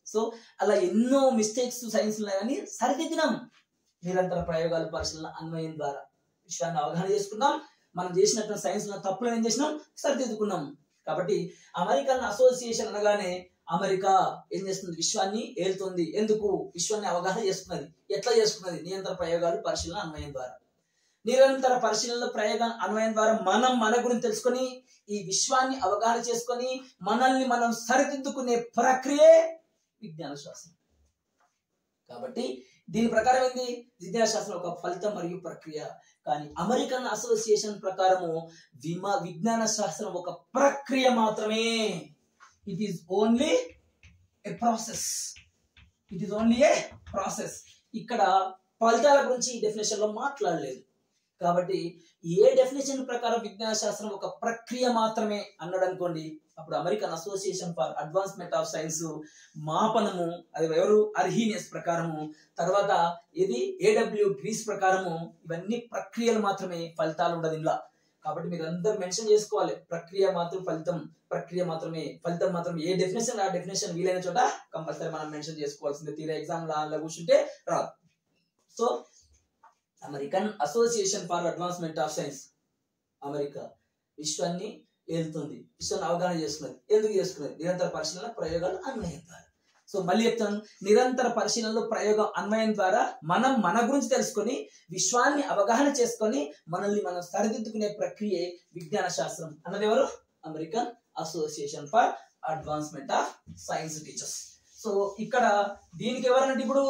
A: సో అలా ఎన్నో మిస్టేక్స్ సైన్స్ ఉన్నాయి కానీ సరిదిద్దినాం నిరంతర ప్రయోగాలు పరిశీలన అన్వయం ద్వారా విశ్వాన్ని అవగాహన చేసుకున్నాం మనం చేసినటువంటి సైన్స్ లో తప్పులు ఏం చేసినాం సరిదిద్దుకున్నాం కాబట్టి అమెరికన్ అసోసియేషన్ అనగానే అమెరికా ఏం చేస్తుంది విశ్వాన్ని ఏలుతుంది ఎందుకు విశ్వాన్ని అవగాహన చేసుకున్నది ఎట్లా చేసుకున్నది నిరంతర ప్రయోగాలు పరిశీలన అన్వయం ద్వారా నిరంతర పరిశీలన ప్రయోగ అన్వయం ద్వారా మనం మన గురించి తెలుసుకొని ఈ విశ్వాన్ని అవగాహన చేసుకొని మనల్ని మనం సరిదిద్దుకునే ప్రక్రియే విజ్ఞాన శాస్త్రం కాబట్టి దీని ప్రకారం ఏంది విజ్ఞాన శాస్త్రం ఒక ఫలితం మరియు ప్రక్రియ కానీ అమెరికన్ అసోసియేషన్ ప్రకారము విమా విజ్ఞాన శాస్త్రం ఒక ప్రక్రియ మాత్రమే it is only a process it is only a process ఇక్కడ ఫలితాల గురించి ఈ డెఫినేషన్ లో మాట్లాడలేదు కాబట్టి ఏ డెఫినేషన్ ప్రకారం విజ్ఞాన శాస్త్రం ఒక ప్రక్రియ మాత్రమే అన్నాడు అనుకోండి అప్పుడు American association for advancement of Science మాపనము అది ఎవరు అర్హీనియస్ ప్రకారము తర్వాత ఇది ఏడబ్ల్యూ గ్రీస్ ప్రకారము ఇవన్నీ ప్రక్రియలు మాత్రమే ఫలితాలు ఉండదు ఇలా కాబట్టి మీరు అందరు మెన్షన్ చేసుకోవాలి ప్రక్రియ మాత్రం ఫలితం ప్రక్రియ మాత్రమే ఫలితం మాత్రం ఏ డెఫినేషన్ ఆ డెఫినేషన్ వీలైన చోట కంపల్సరీ మనం మెన్షన్ చేసుకోవాల్సిందే తీరా ఎగ్జామ్ లా కూర్చుంటే రాదు so American association for advancement of Science America విశ్వాన్ని ఏలుతుంది విశ్వాన్ని అవగాహన చేస్తున్నది ఎందుకు చేస్తున్నది నిరంతర పరిశీలన ప్రయోగాలు అన్వయం ద్వారా సో మళ్ళీ చెప్తాను నిరంతర పరిశీలనలో ప్రయోగం అన్వయం ద్వారా మనం మన గురించి తెలుసుకొని విశ్వాన్ని అవగాహన చేసుకొని మనల్ని మనం సరిదిద్దుకునే ప్రక్రియే విజ్ఞాన శాస్త్రం అన్నది ఎవరు American association for advancement of Science teachers so ఇక్కడ దీనికి ఎవరంటే ఇప్పుడు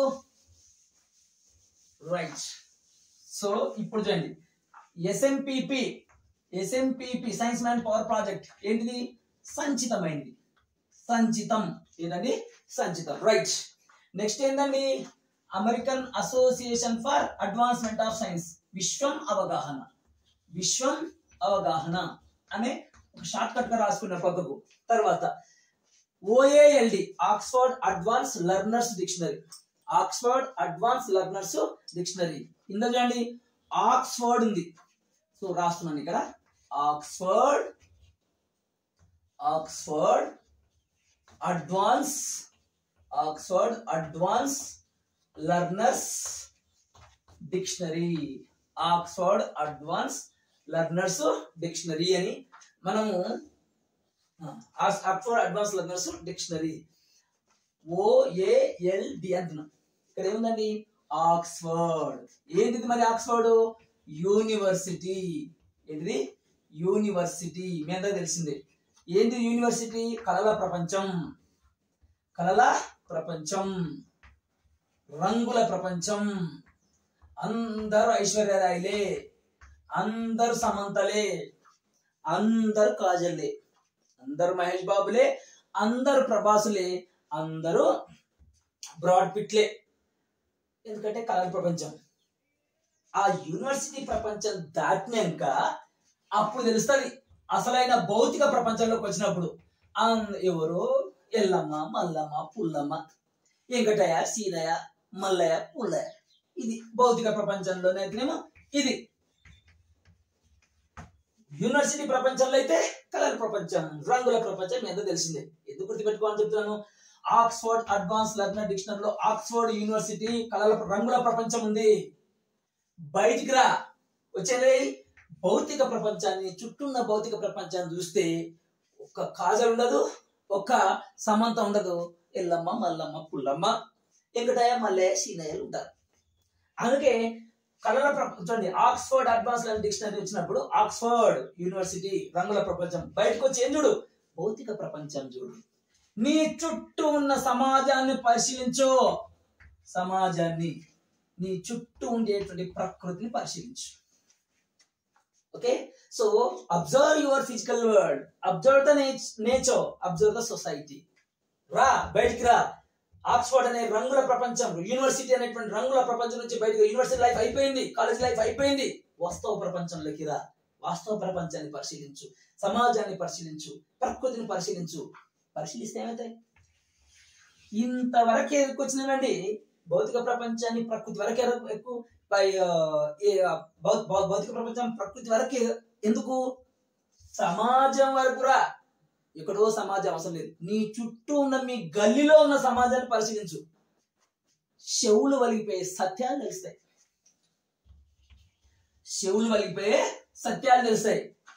A: రైట్ సో ఇప్పుడు చూడండి SMPP SMPP science man power project ఏంటిది సంచితమైంది సంచితం ఏంటండి సంచితం రైట్ నెక్స్ట్ ఏంటండి American association for advancement of Science విశ్వం అవగాహన విశ్వం అవగాహన అనే ఒక షార్ట్ కట్ గా రాసుకున్న పక్కకు తర్వాత OALD Oxford advance learners Dictionary Oxford advance learners Dictionary ఇందులో చూడండి ఆక్స్ఫర్డ్ ఉంది సో రాస్తున్నాను ఇక్కడ Oxford Oxford Advance Oxford advance learners Dictionary Oxford advance learners Dictionary అని మనము Oxford advance learners Dictionary OALD అంటున్నాం ఇక్కడ ఏముందండి ఆక్స్ఫర్డ్ ఏంటిది మరి ఆక్స్ఫర్డ్ యూనివర్సిటీ ఏంటిది యూనివర్సిటీ మీ అందరికి తెలిసిందే ఏంటి యూనివర్సిటీ కళల ప్రపంచం కళల ప్రపంచం రంగుల ప్రపంచం అందరు ఐశ్వర్యరాయలే అందరు సమంతలే అందరు కాజల్లే అందరు మహేష్ బాబులే అందరు ప్రభాసులే అందరూ బ్రాడ్ పిట్లే ఎందుకంటే కళల ప్రపంచం ఆ యూనివర్సిటీ ప్రపంచం దాటినాక అప్పుడు తెలుస్తుంది అసలైన భౌతిక ప్రపంచంలోకి వచ్చినప్పుడు అన్- ఎవరు ఎల్లమ్మ మల్లమ్మ పుల్లమ్మ వెంకటయ్య సీనయ్య మల్లయ్య పుల్లయ్య ఇది భౌతిక ప్రపంచంలోనే అయితేనేమో ఇది యూనివర్సిటీ ప్రపంచంలో అయితే కలర్ ప్రపంచం రంగుల ప్రపంచం మీ అందరూ తెలిసిందే ఎందుకు గుర్తుపెట్టుకోవాలని చెప్తున్నాను ఆక్స్ఫర్డ్ అడ్వాన్స్ లెర్నర్ డిక్షనరీలో ఆక్స్ఫర్డ్ యూనివర్సిటీ కళల రంగుల ప్రపంచం ఉంది బయటికి రా వచ్చేది భౌతిక ప్రపంచాన్ని చుట్టూ ఉన్న భౌతిక ప్రపంచాన్ని చూస్తే ఒక్క కాజల్ ఉండదు ఒక్క సమంత ఉండదు ఎల్లమ్మ మల్లమ్మ పుల్లమ్మ వెంకటయ్య మల్లయ్య సీనయ్యలు ఉంటారు అందుకే కళల ప్రపంచం చూడండి ఆక్స్ఫర్డ్ అడ్వాన్స్ లెవెల్ డిక్షనరీ వచ్చినప్పుడు ఆక్స్ఫర్డ్ యూనివర్సిటీ రంగుల ప్రపంచం బయటకు వచ్చి ఏం చూడు భౌతిక ప్రపంచం చూడు నీ చుట్టూ ఉన్న సమాజాన్ని పరిశీలించు సమాజాన్ని నీ చుట్టూ ఉండేటువంటి ప్రకృతిని పరిశీలించు okay so observe your physical world observe the nature observe the society రా బయటికి రా ఆక్స్ఫర్డ్ అనే రంగుల ప్రపంచం యూనివర్సిటీ అనేటువంటి రంగుల ప్రపంచం నుంచి బయటకు యూనివర్సిటీ లైఫ్ అయిపోయింది కాలేజ్ లైఫ్ అయిపోయింది వాస్తవ ప్రపంచంలోకి రా వాస్తవ ప్రపంచాన్ని పరిశీలించు సమాజాన్ని పరిశీలించు ప్రకృతిని పరిశీలించు పరిశీలిస్తే ఏమవుతాయి ఇంతవరకు ఎదుర్కొచ్చినానండి భౌతిక ప్రపంచాన్ని ప్రకృతి వరకు ఎరు- ఎక్కువ పై- ఆ, ఏ, ఆ, భౌ- భౌ- భౌతిక ప్రపంచం ప్రకృతి వరకు ఎందుకు సమాజం వరకు రా ఎక్కడో సమాజం అవసరం లేదు నీ చుట్టూ ఉన్న మీ గల్లీలో ఉన్న సమాజాన్ని పరిశీలించు చెవులు వలిగిపోయే సత్యాలు తెలుస్తాయి చెవులు వలిగిపోయే సత్యాలు తెలుస్తాయి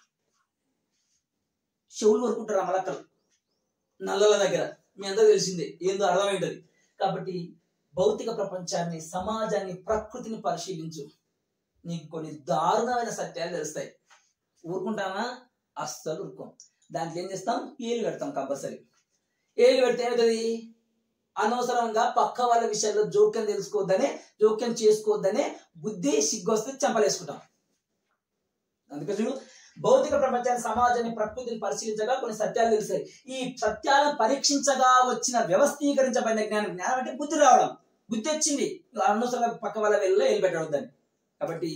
A: చెవులు వరుకుంటారు అమలక్కలు నల్లల దగ్గర మీ అందరూ తెలిసిందే ఏందో అర్థమైంటది కాబట్టి భౌతిక ప్రపంచాన్ని సమాజాన్ని ప్రకృతిని పరిశీలించు నీకు కొన్ని దారుణమైన సత్యాలు తెలుస్తాయి ఊరుకుంటామా అస్సలు ఊరుకోం దాంట్లో ఏం చేస్తాం ఏలు పెడతాం కంపల్సరీ ఏలు పెడితే ఏమవుతుంది అనవసరంగా పక్క వాళ్ళ విషయాల్లో జోక్యం తెలుసుకోవద్దనే జోక్యం చేసుకోవద్దనే బుద్ధి సిగ్గొస్తే చంపలేసుకుంటాం అందుకే చూడు భౌతిక ప్రపంచాన్ని సమాజాన్ని ప్రకృతిని పరిశీలించగా కొన్ని సత్యాలు తెలుస్తాయి ఈ సత్యాలను పరీక్షించగా వచ్చిన వ్యవస్థీకరించబడిన జ్ఞానం జ్ఞానం అంటే బుద్ధి రావడం బుద్ధి వచ్చింది అనవసరంగా పక్క వాళ్ళ వెళ్ళలో ఏలు పెట్టవద్దని కాబట్టి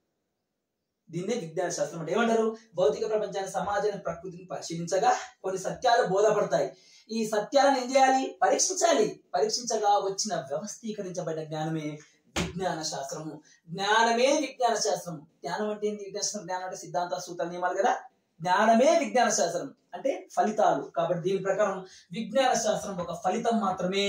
A: దీన్నే విజ్ఞాన శాస్త్రం అంటే ఏమంటారు భౌతిక ప్రపంచాన్ని సమాజాన్ని ప్రకృతిని పరిశీలించగా కొన్ని సత్యాలు బోధపడతాయి ఈ సత్యాలను ఏం చేయాలి పరీక్షించాలి పరీక్షించగా వచ్చిన వ్యవస్థీకరించబడిన జ్ఞానమే విజ్ఞాన శాస్త్రము జ్ఞానమే విజ్ఞాన శాస్త్రము జ్ఞానం అంటే ఏంది విజ్ఞాన శాస్త్రం జ్ఞానం అంటే సిద్ధాంత సూత్రాలు నియమాలు కదా జ్ఞానమే విజ్ఞాన శాస్త్రం అంటే ఫలితాలు కాబట్టి దీని ప్రకారం విజ్ఞాన శాస్త్రం ఒక ఫలితం మాత్రమే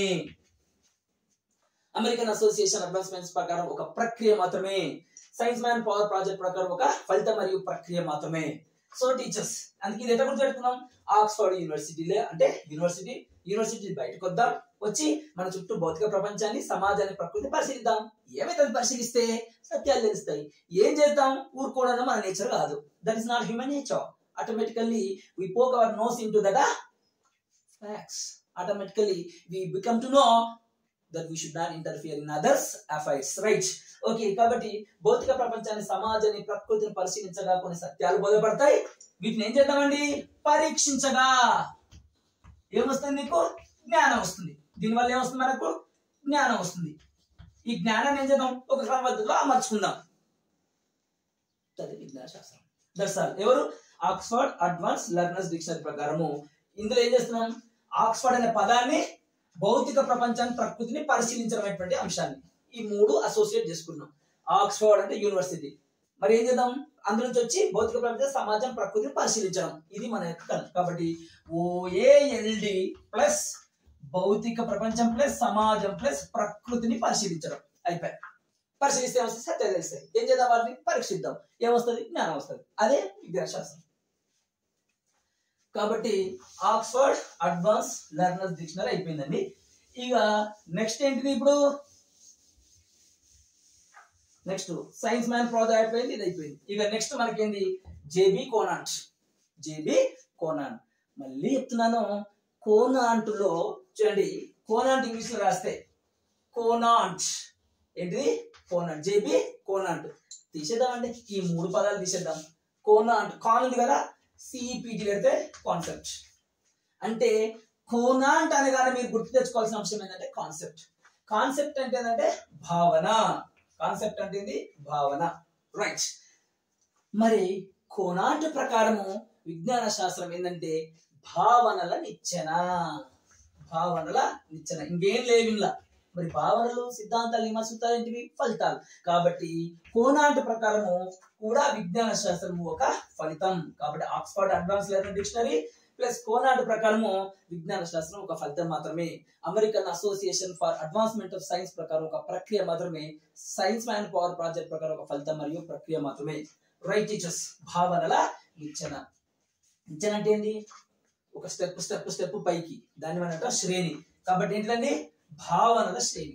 A: అమెరికన్ అసోసియేషన్ అడ్వాన్స్మెంట్స్ ప్రకారం ఒక ప్రక్రియ మాత్రమే సైన్స్ మ్యాన్ పవర్ ప్రాజెక్ట్ ప్రకారం ఒక ఫలితం మరియు ప్రక్రియ మాత్రమే సో టీచర్స్ అందుకే ఇది ఎట్లా గుర్తుపెట్టుకున్నాం ఆక్స్ఫర్డ్ యూనివర్సిటీలే అంటే యూనివర్సిటీ యూనివర్సిటీ బయటకు వద్దాం వచ్చి మన చుట్టూ భౌతిక ప్రపంచాన్ని సమాజాన్ని ప్రకృతి పరిశీలిద్దాం ఏమైతే పరిశీలిస్తే సత్యాలు తెలుస్తాయి ఏం చేద్దాం ఊరుకోవడం మన నేచర్ కాదు that is not human nature automatically we poke our nose into that facts automatically we become to know that we should not interfere in others affairs right okay కాబట్టి భౌతిక ప్రపంచాన్ని సమాజాన్ని ప్రకృతిని పరిశీలించగా కొన్ని సత్యాలు బోధపడతాయి వీటిని ఏం చేద్దామండి పరీక్షించగా ఏమొస్తుంది నీకు జ్ఞానం వస్తుంది దీనివల్ల ఏమొస్తుంది మనకు జ్ఞానం వస్తుంది ఈ జ్ఞానాన్ని ఏం చేద్దాం ఒక క్రమ పద్ధతిలో అమర్చుకుందాం అది విజ్ఞాన శాస్త్రం దట్స్ ఆల్ ఎవరు ఆక్స్ఫర్డ్ అడ్వాన్స్ లెర్నర్స్ డిక్షనరీ ప్రకారము ఇందులో ఏం చేస్తున్నాం ఆక్స్ఫర్డ్ అనే పదాన్ని భౌతిక ప్రపంచాన్ని ప్రకృతిని పరిశీలించడం అనేటువంటి అంశాన్ని ఈ మూడు అసోసియేట్ చేసుకున్నాం ఆక్స్ఫర్డ్ అంటే యూనివర్సిటీ మరి ఏం చేద్దాం అందులో నుంచి వచ్చి భౌతిక ప్రపంచం సమాజం ప్రకృతిని పరిశీలించడం ఇది మన యొక్క కథ. కాబట్టి ఓఏఎల్డి ప్లస్ భౌతిక ప్రపంచం ప్లస్ సమాజం ప్లస్ ప్రకృతిని పరిశీలించడం అయిపోయి పరిశీలిస్తే ఏమొస్తుంది సత్యాలు తెలుస్తాయి ఏం చేద్దాం వాటిని పరీక్షిద్దాం ఏమొస్తుంది జ్ఞానం వస్తుంది అదే విజ్ఞాన శాస్త్రం కాబట్టి ఆక్స్ఫర్డ్ అడ్వాన్స్ లెర్నర్స్ డిక్షనరీ అయిపోయిందండి ఇక నెక్స్ట్ ఏంటిది ఇప్పుడు నెక్స్ట్ సైన్స్ మ్యాన్ ప్రాజెక్ట్ అయిపోయింది ఇది అయిపోయింది ఇక నెక్స్ట్ మనకేంది జేబి కోనాంట్ జేబి కోనాంట్ మళ్ళీ చెప్తున్నాను కోనాంట్లో చూడండి కోనాంట్ ఇంగ్లీష్ లో రాస్తే కోనాంట్ ఏంటిది కోనాంట్ జేబి కోనాంట్ తీసేద్దామండి ఈ మూడు పదాలు తీసేద్దాం కోనాంట్ కాన్ ఉంది కదా సిఈపిటి పెడితే కాన్సెప్ట్ అంటే కోనాంట్ అనగానే మీరు గుర్తు తెచ్చుకోవాల్సిన అంశం ఏంటంటే కాన్సెప్ట్ కాన్సెప్ట్ అంటే ఏంటంటే భావన కాన్సెప్ట్ అంటే ఏంది భావన రైట్ మరి కోనాంట్ ప్రకారము విజ్ఞాన శాస్త్రం ఏంటంటే భావనల నిచ్చెన భావనల నిచ్చెన ఇంకేం లేవు ఇందులో మరి భావనలు సిద్ధాంతాలు విమర్శితాలు ఏంటివి ఫలితాలు కాబట్టి కోనాంట్ ప్రకారము కూడా విజ్ఞాన శాస్త్రము ఒక ఫలితం కాబట్టి Oxford advance letter dictionary plus Conant ప్రకారము విజ్ఞాన శాస్త్రం ఒక ఫలితం మాత్రమే American association for advancement of science ప్రకారం ఒక ప్రక్రియ మాత్రమే సైన్స్ మ్యాన్ పవర్ ప్రాజెక్ట్ ప్రకారం ఒక ఫలితం మరియు ప్రక్రియ మాత్రమే రైట్ టీచర్స్ భావనల నిచ్చెన నిచ్చెన అంటే ఏంది ఒక స్టెప్ స్టెప్ స్టెప్ పైకి దాన్ని మనం అంటాం శ్రేణి కాబట్టి ఏంటిదండి భావనల శ్రేణి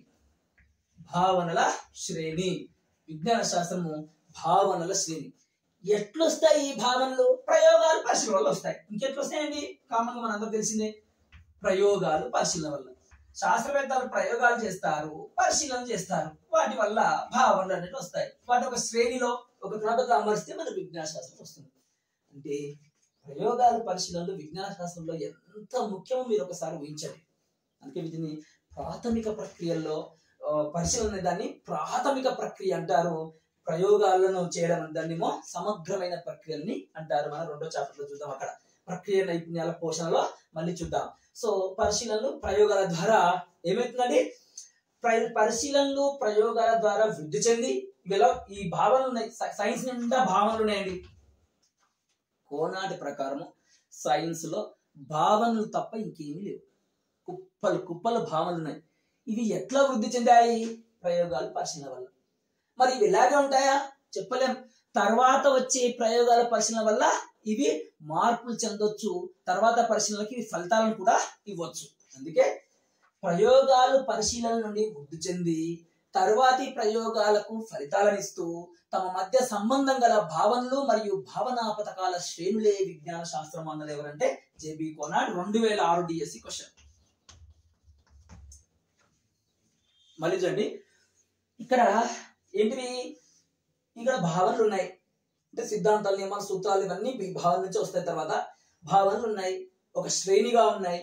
A: భావనల శ్రేణి విజ్ఞాన శాస్త్రము భావనల శ్రేణి ఎట్లొస్తాయి ఈ భావనలు ప్రయోగాలు పరిశీలన వల్ల వస్తాయి ఇంకెట్లు వస్తాయండి కామన్ గా మనందరూ తెలిసిందే ప్రయోగాలు పరిశీలన వల్ల శాస్త్రవేత్తలు ప్రయోగాలు చేస్తారు పరిశీలన చేస్తారు వాటి వల్ల భావనలు అనేవి వస్తాయి వాటి ఒక శ్రేణిలో ఒక క్రమబద్ధ అమరిస్తే మన విజ్ఞాన శాస్త్రం వస్తుంది అంటే ప్రయోగాలు పరిశీలనలు విజ్ఞాన శాస్త్రంలో ఎంత ముఖ్యమో మీరు ఒకసారి ఊహించండి అందుకే వీటిని ప్రాథమిక ప్రక్రియల్లో ఆ, పరిశీలన అనే దాన్ని ప్రాథమిక ప్రక్రియ అంటారు ప్రయోగాలను చేయడం అనే దాన్నేమో సమగ్రమైన ప్రక్రియల్ని అంటారు మనం రెండో చాప్టర్ లో చూద్దాం అక్కడ ప్రక్రియ నైపుణ్యాల పోషణలో మళ్ళీ చూద్దాం సో పరిశీలనలు ప్రయోగాల ద్వారా ఏమవుతుందండి ప్ర- పరిశీలనలు ప్రయోగాల ద్వారా వృద్ధి చెంది ఇలా ఈ భావనలు ఉన్నాయి సై- సైన్స్ నిండా భావనలు ఉన్నాయండి కోనాటి ప్రకారము సైన్స్ లో భావనలు తప్ప ఇంకేమీ లేవు కుప్పలు కుప్పలు భావనలు ఉన్నాయి ఇవి ఎట్లా వృద్ధి చెందాయి ప్రయోగాలు పరిశీలన వల్ల మరి ఇవి ఇలాగే ఉంటాయా చెప్పలేం తర్వాత వచ్చే ప్రయోగాల పరిశీలన వల్ల ఇవి మార్పులు చెందొచ్చు తర్వాత పరిశీలనకి ఇవి ఫలితాలను కూడా ఇవ్వచ్చు అందుకే ప్రయోగాలు పరిశీలన నుండి వృద్ధి చెంది తరువాతి ప్రయోగాలకు ఫలితాలను ఇస్తూ తమ మధ్య సంబంధం గల భావనలు మరియు భావనా పథకాల శ్రేణులే విజ్ఞాన శాస్త్రం అన్నది ఎవరంటే జేబి కోనాడ్ రెండు వేల ఆరు డిఎస్సి క్వశ్చన్ మళ్ళీ చూడండి ఇక్కడ ఏంటివి ఇక్కడ భావనలు ఉన్నాయి అంటే సిద్ధాంతాలు నియమాలు సూత్రాలు ఇవన్నీ ఈ భావన నుంచి వస్తాయి తర్వాత భావనలు ఉన్నాయి ఒక శ్రేణిగా ఉన్నాయి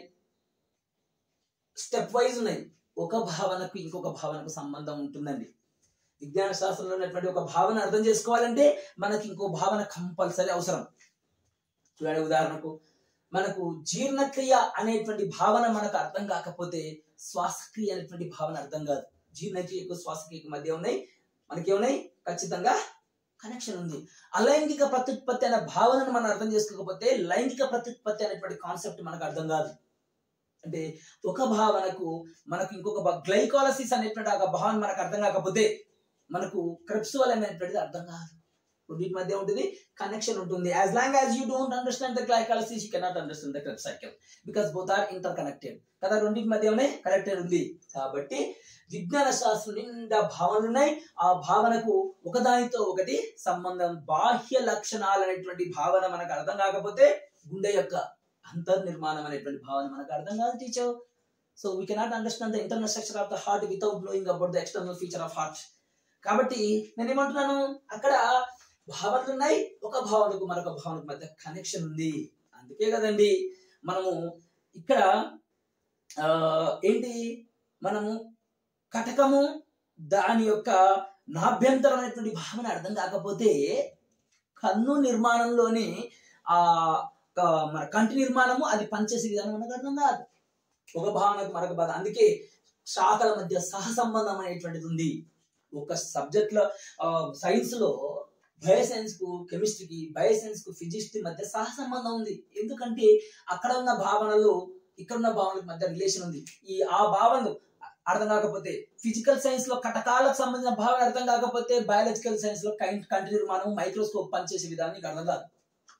A: స్టెప్ వైజ్ ఉన్నాయి ఒక భావనకు ఇంకొక భావనకు సంబంధం ఉంటుందండి విజ్ఞాన శాస్త్రంలో ఉన్నటువంటి ఒక భావన అర్థం చేసుకోవాలంటే మనకి ఇంకో భావన కంపల్సరీ అవసరం చూడండి ఉదాహరణకు మనకు జీర్ణక్రియ అనేటువంటి భావన మనకు అర్థం కాకపోతే శ్వాసక్రియ అనేటువంటి భావన అర్థం కాదు జీర్ణక్రియకు శ్వాసక్రియకు మధ్య ఉన్నాయి మనకేమున్నాయి ఖచ్చితంగా కనెక్షన్ ఉంది అలైంగిక ప్రత్యుత్పత్తి అనే భావనను మనం అర్థం చేసుకోకపోతే లైంగిక ప్రత్యుత్పత్తి అనేటువంటి కాన్సెప్ట్ మనకు అర్థం కాదు అంటే ఒక భావనకు మనకు ఇంకొక గ్లైకాలసిస్ అనేటువంటి ఒక భావన మనకు అర్థం కాకపోతే మనకు క్రెప్సువల్ అనేటువంటిది అర్థం కాదు రెండింటి మధ్య ఉంటుంది కనెక్షన్ ఉంటుంది as long as you don't understand the glycolysis you cannot understand the Krebs cycle because both are interconnected కదా రెండింటి మధ్యనే కనెక్టెడ్ ఉంది కాబట్టి విజ్ఞాన శాస్త్రం నిండా భావనలు ఉన్నాయి ఆ భావనకు ఒకదానితో ఒకటి సంబంధం బాహ్య లక్షణాలు అనేటువంటి భావన మనకు అర్థం కాకపోతే గుండె యొక్క అంతర్నిర్మాణం అనేటువంటి భావన మనకు అర్థం కాదు teacher so we cannot understand the internal structure of the heart without knowing about the external feature of heart కాబట్టి నేను ఏమంటున్నాను అక్కడ భావనలు ఉన్నాయి ఒక భావనకు మరొక భావనకు మధ్య కనెక్షన్ ఉంది అందుకే కదండి మనము ఇక్కడ ఆ, ఏంటి మనము కటకము దాని యొక్క నాభ్యంతరం అనేటువంటి భావన అర్థం కాకపోతే కన్ను నిర్మాణంలోని ఆ ఆ, మన కంటి నిర్మాణము అది పనిచేసే విధానం మనకు అర్థం కాదు ఒక భావనకు మరొక భావన అందుకే శాఖల మధ్య సహసంబంధం అనేటువంటిది ఉంది ఒక సబ్జెక్ట్ లో సైన్స్ లో బయోసైన్స్ కు కెమిస్ట్రీకి బయోసైన్స్ కు ఫిజిక్స్ కి మధ్య సహసంబంధం ఉంది ఎందుకంటే అక్కడ ఉన్న భావనలు ఇక్కడ ఉన్న భావనలకు మధ్య రిలేషన్ ఉంది ఈ ఆ భావనలు అర్థం కాకపోతే ఫిజికల్ సైన్స్ లో కటకాలకు సంబంధించిన భావన అర్థం కాకపోతే బయాలజికల్ సైన్స్ లో కైంట్ కంటి నిర్మాణం మైక్రోస్కోప్ పనిచేసే విధానం నీకు అర్థం కాదు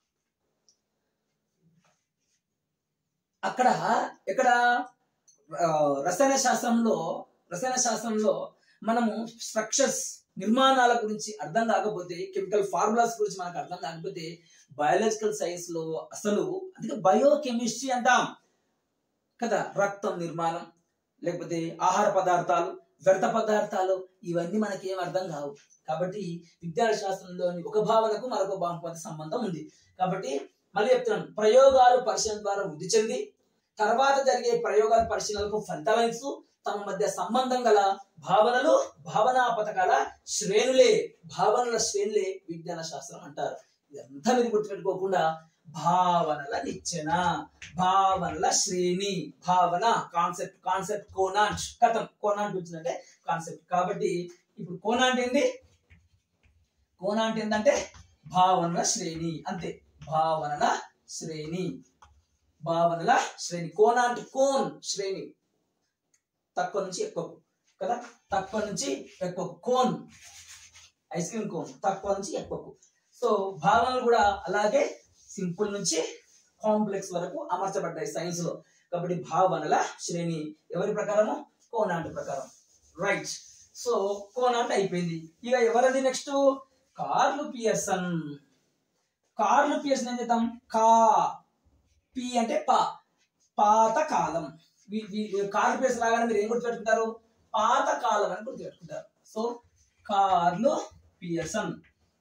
A: అక్కడ ఇక్కడ ఆ, రసాయన శాస్త్రంలో రసాయన శాస్త్రంలో మనము స్ట్రక్చర్స్ నిర్మాణాల గురించి అర్థం కాకపోతే కెమికల్ ఫార్ములాస్ గురించి మనకు అర్థం కాకపోతే బయాలజికల్ సైన్స్ లో అసలు అందుకే బయోకెమిస్ట్రీ అంటాం కదా రక్తం నిర్మాణం లేకపోతే ఆహార పదార్థాలు వ్యర్థ పదార్థాలు ఇవన్నీ మనకి ఏం అర్థం కావు కాబట్టి విజ్ఞాన శాస్త్రంలోని ఒక భావనకు మరొక భావనకు మధ్య సంబంధం ఉంది కాబట్టి మళ్ళీ చెప్తున్నాను ప్రయోగాలు పరిశీలన ద్వారా వృద్ధి చెంది తర్వాత జరిగే ప్రయోగాల పరిశీలనలకు ఫలితాలను ఇస్తూ తమ మధ్య సంబంధం గల భావనలు భావనా పథకాల శ్రేణులే భావనల శ్రేణులే విజ్ఞాన శాస్త్రం అంటారు ఇదంతా మీరు గుర్తుపెట్టుకోకుండా భావనల నిచ్చెన భావనల శ్రేణి భావన కాన్సెప్ట్ కాన్సెప్ట్ కోనాంట్ కథం కోనాంట్ వచ్చిందంటే కాన్సెప్ట్ కాబట్టి ఇప్పుడు కోనాంట్ ఏంది కోనాంట్ ఏంటంటే భావనల శ్రేణి అంతే భావనల శ్రేణి భావనల శ్రేణి కోనాంట్ కోన్ శ్రేణి తక్కువ నుంచి ఎక్కువకు కదా తక్కువ నుంచి ఎక్కువకు కోన్ ఐస్ క్రీమ్ కోన్ తక్కువ నుంచి ఎక్కువకు సో భావనలు కూడా అలాగే సింపుల్ నుంచి కాంప్లెక్స్ వరకు అమర్చబడ్డాయి సైన్స్ లో కాబట్టి భావనల శ్రేణి ఎవరి ప్రకారము కోనాంట్ ప్రకారం రైట్ సో కోనాంట్ అయిపోయింది ఇక ఎవరది నెక్స్ట్ కార్లు పియర్సన్ కార్లు పియర్సన్ ఏం చేద్దాం కా పి అంటే పా పాత కాలం వీ- వీ- కార్లు పియర్సన్ రాగానే మీరు ఏం గుర్తుపెట్టుకుంటారు పాత కాలం అని గుర్తుపెట్టుకుంటారు so Karl Pearson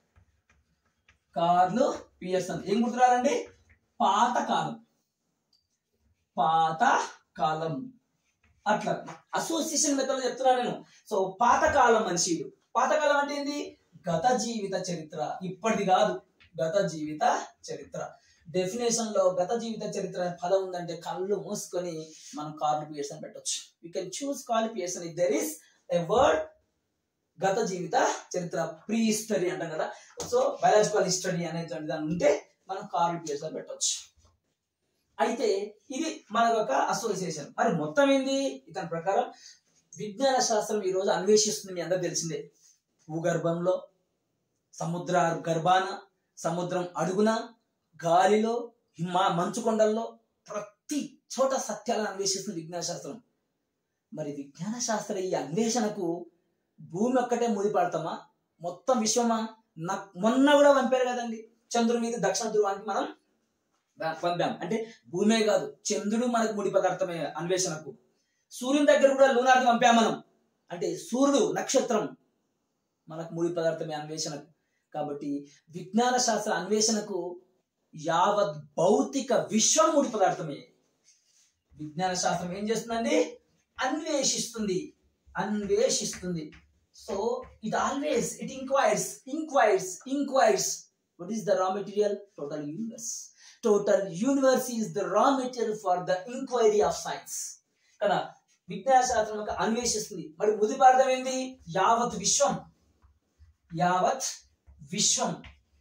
A: Karl Pearson ఏం గుర్తురాలండి పాత కాలం పాత కాలం అట్లా అసోసియేషన్ మెథడ్ చెప్తున్నా నేను సో పాతకాలం మనిషి పాతకాలం అంటే ఏంది గత జీవిత చరిత్ర ఇప్పటిది కాదు గత జీవిత చరిత్ర డెఫినేషన్ లో గత జీవిత చరిత్ర అనే పదం ఉందంటే కళ్ళు మూసుకొని మనం కార్లు పియర్సన్ పెట్టొచ్చు you can choose Karl Pearson if there is a word గత జీవిత చరిత్ర ప్రీ హిస్టరీ అంటాం కదా సో బయాలజికల్ హిస్టరీ అనేటువంటి దాని ఉంటే మనం కార్ల్ పియర్సన్ పెట్టొచ్చు అయితే ఇది మన యొక్క అసోసియేషన్ మరి మొత్తం ఏంది ఇతని ప్రకారం విజ్ఞాన శాస్త్రం ఈ రోజు అన్వేషిస్తుంది మీ అందరికి తెలిసిందే భూగర్భంలో సముద్ర గర్భాన సముద్రం అడుగున గాలిలో హిమా మంచు కొండల్లో ప్రతి చోట సత్యాలను అన్వేషిస్తుంది విజ్ఞాన శాస్త్రం మరి విజ్ఞాన శాస్త్ర ఈ అన్వేషణకు భూమి ఒక్కటే ముడిపడతామా మొత్తం విశ్వమా నా- మొన్న కూడా పంపారు కదండి చంద్రుడి మీద దక్షిణ ధ్రువానికి మనం రా- పంపాం అంటే భూమే కాదు చంద్రుడు మనకు ముడి పదార్థమే అన్వేషణకు సూర్యుని దగ్గర కూడా లూనార్కి పంపాం మనం అంటే సూర్యుడు నక్షత్రం మనకు ముడి పదార్థమే అన్వేషణకు కాబట్టి విజ్ఞాన శాస్త్ర అన్వేషణకు యావత్ భౌతిక విశ్వం ముడి పదార్థమే విజ్ఞాన శాస్త్రం ఏం చేస్తుందండి అన్వేషిస్తుంది అన్వేషిస్తుంది so it always it inquires inquires inquires what is the raw material total universe total universe is the raw material for the inquiry of science కదా విజ్ఞాన శాస్త్రం యొక్క అన్వేషిస్తుంది మరి ముది అర్థం ఏంది యావత్ విశ్వం యావత్ విశ్వం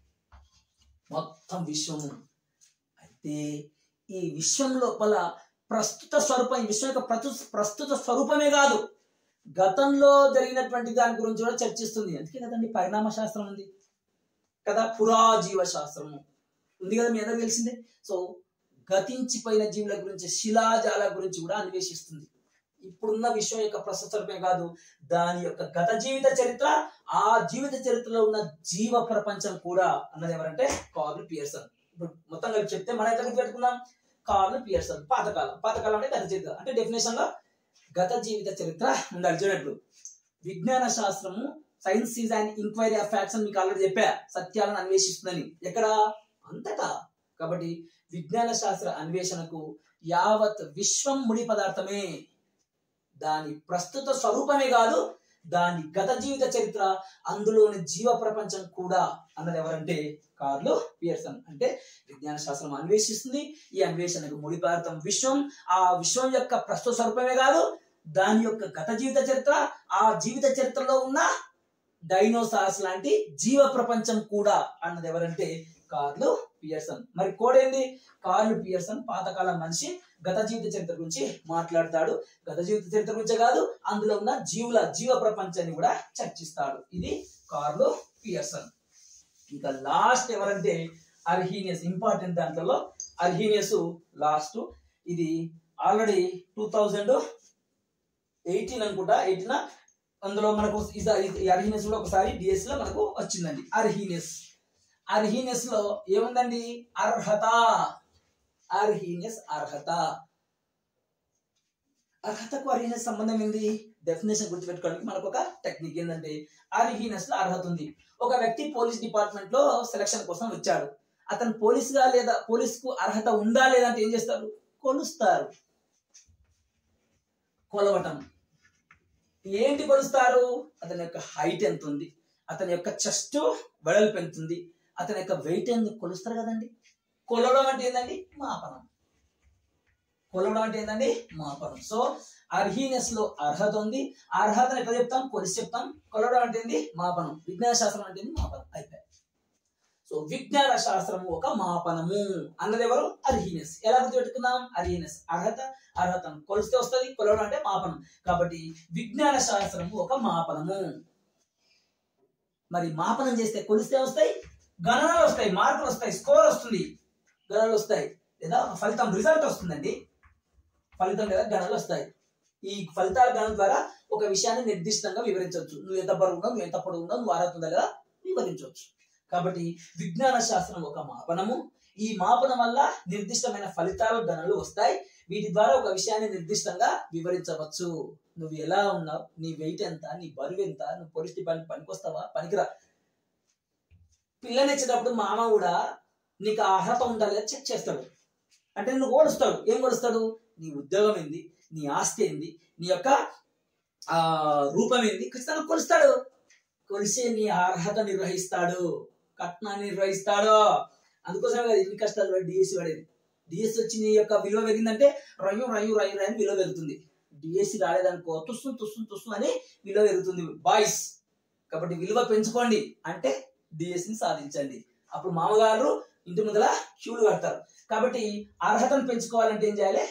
A: మొత్తం విశ్వము అయితే ఈ విశ్వం లోపల ప్రస్తుత స్వరూపం ఈ విశ్వం యొక్క ప్రతు ప్రస్తుత స్వరూపమే కాదు గతంలో జరిగినటువంటి దాని గురించి కూడా చర్చిస్తుంది అందుకే కదండి పరిణామ శాస్త్రం ఉంది కదా పురాజీవ శాస్త్రము ఉంది కదా మీ అందరికి తెలిసిందే సో గతించిపోయిన జీవుల గురించి శిలాజాల గురించి కూడా అన్వేషిస్తుంది ఇప్పుడున్న విశ్వం యొక్క ప్రస్తుత స్వరూపమే కాదు దాని యొక్క గత జీవిత చరిత్ర ఆ జీవిత చరిత్రలో ఉన్న జీవ ప్రపంచం కూడా అన్నది ఎవరంటే కార్ల్ పియర్సన్ ఇప్పుడు మొత్తం కలిపి చెప్తే మనం ఎట్లా గుర్తుపెట్టుకుందాం కార్ల్ పియర్సన్ పాతకాలం పాతకాలం అంటే గత చరిత్ర అంటే డెఫినేషన్ లో గత జీవిత చరిత్ర ఉండాలి చూడట్లు విజ్ఞాన శాస్త్రము science is and inquiry of facts అని మీకు ఆల్రెడీ చెప్పా సత్యాలను అన్వేషిస్తుందని ఎక్కడ అంతటా కాబట్టి విజ్ఞాన శాస్త్ర అన్వేషణకు యావత్ విశ్వం ముడి పదార్థమే దాని ప్రస్తుత స్వరూపమే కాదు దాని గత జీవిత చరిత్ర అందులోని జీవ ప్రపంచం కూడా అన్నది ఎవరంటే కార్లు పియర్సన్ అంటే విజ్ఞాన శాస్త్రం అన్వేషిస్తుంది ఈ అన్వేషణకు ముడి పదార్థం విశ్వం ఆ విశ్వం యొక్క ప్రస్తుత స్వరూపమే కాదు దాని యొక్క గత జీవిత చరిత్ర ఆ జీవిత చరిత్రలో ఉన్న డైనోసార్స్ లాంటి జీవ ప్రపంచం కూడా అన్నది ఎవరంటే కార్లు పియర్సన్ మరి కోడ్ ఏంది కార్లు పియర్సన్ పాతకాలం మనిషి గత జీవిత చరిత్ర గురించి మాట్లాడతాడు గత జీవిత చరిత్ర గురించే కాదు అందులో ఉన్న జీవుల జీవ ప్రపంచాన్ని కూడా చర్చిస్తాడు ఇది కార్లో పియర్సన్ ఇంకా లాస్ట్ ఎవరంటే అర్హీనియస్ ఇంపార్టెంట్ దాంట్లో అర్హీనియస్ లాస్ట్ ఇది ఆల్రెడీ టూ థౌజండ్ ఎయిటీన్ అనుకుంటా ఎయిటీన్ అందులో మనకు అర్హీనియస్ కూడా ఒకసారి డిఎస్ లో మనకు వచ్చిందండి అర్హీనియస్ అర్హీనియస్ లో ఏముందండి అర్హత అర్హీనియస్ అర్హత అర్హతకు అర్హీనెస్ సంబంధం ఏంది డెఫినేషన్ గుర్తుపెట్టుకోవడానికి మనకు ఒక టెక్నిక్ ఏంటంటే అర్హీనెస్ లో అర్హత ఉంది ఒక వ్యక్తి పోలీస్ డిపార్ట్మెంట్ లో సెలక్షన్ కోసం వచ్చాడు అతను పోలీస్ గా లేదా పోలీస్ కు అర్హత ఉందా లేదా అంటే ఏం చేస్తారు కొలుస్తారు కొలవటం ఏంటి కొలుస్తారు అతని యొక్క హైట్ ఎంత ఉంది అతని యొక్క చెస్ట్ వెడల్పు ఎంత ఉంది అతని యొక్క వెయిట్ ఎంత కొలుస్తారు కదండి కొలవడం అంటే ఏంటండి మాపనం కొలవడం అంటే ఏంటండి మాపనం సో అర్హీనెస్ లో అర్హత ఉంది ఆ అర్హతను ఎట్లా చెప్తాం కొలిసి చెప్తాం కొలవడం అంటే ఏంది మాపనం విజ్ఞాన శాస్త్రం అంటే ఏంది మాపనం అయిపోయి సో విజ్ఞాన శాస్త్రము ఒక మాపనము అన్నది ఎవరు అర్హీనెస్ ఎలా గుర్తుపెట్టుకుందాం అర్హీనెస్ అర్హత అర్హతను కొలిస్తే వస్తుంది కొలవడం అంటే మాపనం కాబట్టి విజ్ఞాన శాస్త్రము ఒక మాపనము మరి మాపనం చేస్తే కొలిస్తే వస్తాయి గణనలు వస్తాయి మార్కులు వస్తాయి స్కోర్ వస్తుంది గణనలు వస్తాయి లేదా ఒక ఫలితం రిజల్ట్ వస్తుందండి ఫలితం లేదా గణనలు వస్తాయి ఈ ఫలితాల గణన ద్వారా ఒక విషయాన్ని నిర్దిష్టంగా వివరించవచ్చు నువ్వు ఎంత బరువు ఉన్నావు నువ్వు ఎంత పొడవు ఉన్నావు నువ్వు అర్హత ఉందా లేదా వివరించవచ్చు కాబట్టి విజ్ఞాన శాస్త్రం ఒక మాపనము ఈ మాపనం వల్ల నిర్దిష్టమైన ఫలితాలు గణనలు వస్తాయి వీటి ద్వారా ఒక విషయాన్ని నిర్దిష్టంగా వివరించవచ్చు నువ్వు ఎలా ఉన్నావు నీ వెయిట్ ఎంత నీ బరువు ఎంత నువ్వు పొలిటి పని పనికొస్తావా పనికిరా పిల్లనిచ్చేటప్పుడు మామ కూడా నీకు ఆ అర్హత ఉందా లేదా చెక్ చేస్తాడు అంటే నువ్వు కొలుస్తాడు ఏం కొలుస్తాడు నీ ఉద్యోగం ఏంది నీ ఆస్తి ఏంది నీ యొక్క ఆ రూపం ఏంది ఖచ్చితంగా కొలుస్తాడు కొలిసి నీ అర్హత నిర్వహిస్తాడు కట్నాన్ని నిర్వహిస్తాడు అందుకోసమే కదా ఇన్ని కష్టాలు పడి డిఎస్సి పడేది డిఎస్సి వచ్చి నీ యొక్క విలువ పెరిగిందంటే రయ్యు రయ్యు రయ్యు రయ్యు అని విలువ పెరుగుతుంది డిఎస్సి రాలేదనుకో తుస్సు తుస్సు తుస్సు అని విలువ పెరుగుతుంది బాయ్స్ కాబట్టి విలువ పెంచుకోండి అంటే డిఎస్సిని సాధించండి అప్పుడు మామగారు ఇంటి ముందర క్యూలు కడతారు కాబట్టి అర్హతను పెంచుకోవాలంటే ఏం చేయాలి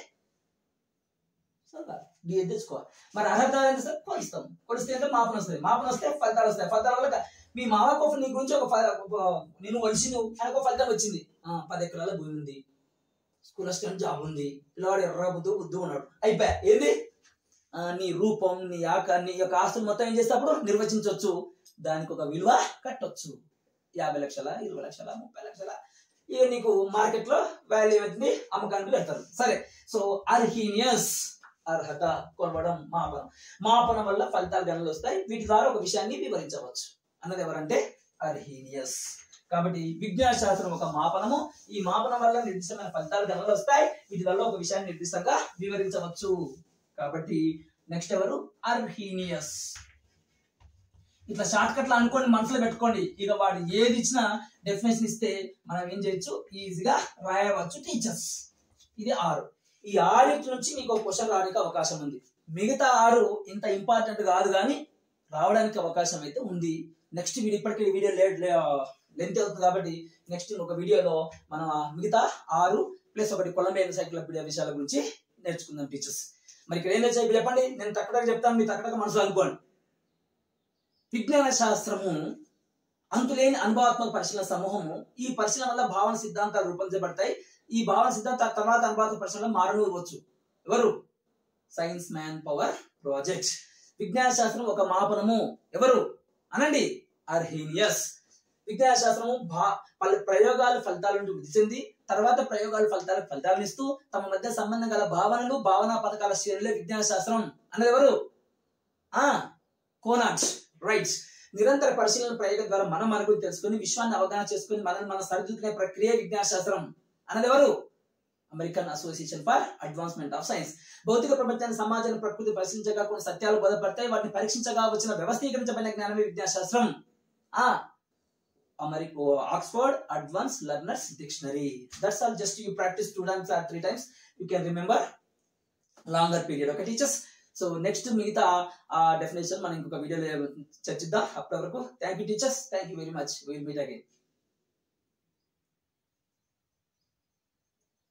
A: చదవాలి. డిఎడ్ తెచ్చుకోవాలి మరి అర్హత ఏంటి సార్ కొలుస్తాం కొలిస్తే అంటే మాపన వస్తుంది మాపన వస్తే ఫలితాలు వస్తాయి ఫలితాల వల్ల క- మీ మామకు ఒక నీ గురించి ఒక ఫ- ఒక- నేను వలిసి నువ్వు ఆయనకు ఒక ఫలితం వచ్చింది ఆ, పది ఎకరాల భూమి ఉంది స్కూల్ అసిస్టెంట్ జాబ్ ఉంది పిల్లవాడు ఎర్ర బుద్ధు బుద్ధు ఉన్నాడు అయిపోయా ఏంది ఆ, నీ రూపం నీ ఆక నీ యొక్క ఆస్తులు మొత్తం ఏం చేస్తే అప్పుడు నిర్వచించవచ్చు దానికి ఒక విలువ కట్టొచ్చు యాభై లక్షల ఇరవై లక్షల ముప్పై లక్షల ఇక నీకు మార్కెట్ లో వాల్యూ అవుతుంది అమ్మకానికి పెడతారు సరే సో అర్హీనియస్ అర్హత కొలవడం మాపనం మాపనం వల్ల ఫలితాలు గణనలు వస్తాయి వీటి ద్వారా ఒక విషయాన్ని వివరించవచ్చు అన్నది ఎవరంటే అర్హీనియస్ కాబట్టి విజ్ఞాన శాస్త్రం ఒక మాపనము ఈ మాపనం వల్ల నిర్దిష్టమైన ఫలితాలు గణనలు వస్తాయి వీటి వల్ల ఒక విషయాన్ని నిర్దిష్టంగా వివరించవచ్చు కాబట్టి నెక్స్ట్ ఎవరు అర్హీనియస్ ఇట్లా షార్ట్ కట్లు అనుకోండి మనసులో పెట్టుకోండి ఇక వాడు ఏది ఇచ్చినా డెఫినేషన్ ఇస్తే మనం ఏం చేయొచ్చు ఈజీగా రాయవచ్చు టీచర్స్ ఇది ఆరు ఈ ఆరిటి నుంచి మీకు ఒక క్వశ్చన్ రావడానికి అవకాశం ఉంది మిగతా ఆరు ఇంత ఇంపార్టెంట్ కాదు కానీ రావడానికి అవకాశం అయితే ఉంది నెక్స్ట్ వీడియో ఇప్పటికే ఈ వీడియో లేట్ లెంత్ అవుతుంది కాబట్టి నెక్స్ట్ ఒక వీడియోలో మనం ఆ మిగతా ఆరు ప్లస్ ఒకటి కొలంబియా ఎన్సైక్లోపీడియా విషయాల గురించి నేర్చుకుందాం టీచర్స్ మరి ఇక్కడ ఏం నేర్చారు చెప్పండి నేను తక్కడగా చెప్తాను మీరు తక్కడగా మనసులో అనుకోండి విజ్ఞాన శాస్త్రము అంతులేని అనుభవాత్మక పరిశీలన సమూహము ఈ పరిశీలన వల్ల భావన సిద్ధాంతాలు రూపొందించబడతాయి ఈ భావన సిద్ధాంతాల తర్వాత అనుభవాత్మక పరిశీలన మారనివ్వచ్చు ఎవరు సైన్స్ మ్యాన్ పవర్ ప్రాజెక్ట్ విజ్ఞాన శాస్త్రం ఒక మాపనము ఎవరు అనండి అర్హీనియస్ విజ్ఞాన శాస్త్రము భా పలు ప్రయోగాలు ఫలితాల నుండి వృద్ధి చెంది తర్వాత ప్రయోగాలు ఫలితాలకు ఫలితాలను ఇస్తూ తమ మధ్య సంబంధం గల భావనలు భావనా పథకాల శ్రేణులే విజ్ఞాన శాస్త్రం అన్నది ఎవరు ఆ కోనాట్ రైట్ నిరంతర పరిశీలన ప్రయోగం ద్వారా మనం మన గురించి తెలుసుకొని విశ్వాన్ని అవగాహన చేసుకొని మనల్ని మనం సరిదిద్దుకునే ప్రక్రియ విజ్ఞాన శాస్త్రం అన్నది ఎవరు American association for advancement of science భౌతిక ప్రపంచాన్ని సమాజాన్ని ప్రకృతి పరిశీలించగా కొన్ని సత్యాలు బోధపడతాయి వాటిని పరీక్షించగా వచ్చిన వ్యవస్థీకరించబడిన జ్ఞానమే విజ్ఞాన శాస్త్రం ఆ అమెరికో Oxford advance learners dictionary that's all just you practice two times or three times you can remember longer period okay teachers so next మిగతా ఆ డెఫినేషన్ మనం ఇంకొక వీడియోలో చర్చిద్దాం అప్పటి వరకు thank you teachers thank you very much will meet again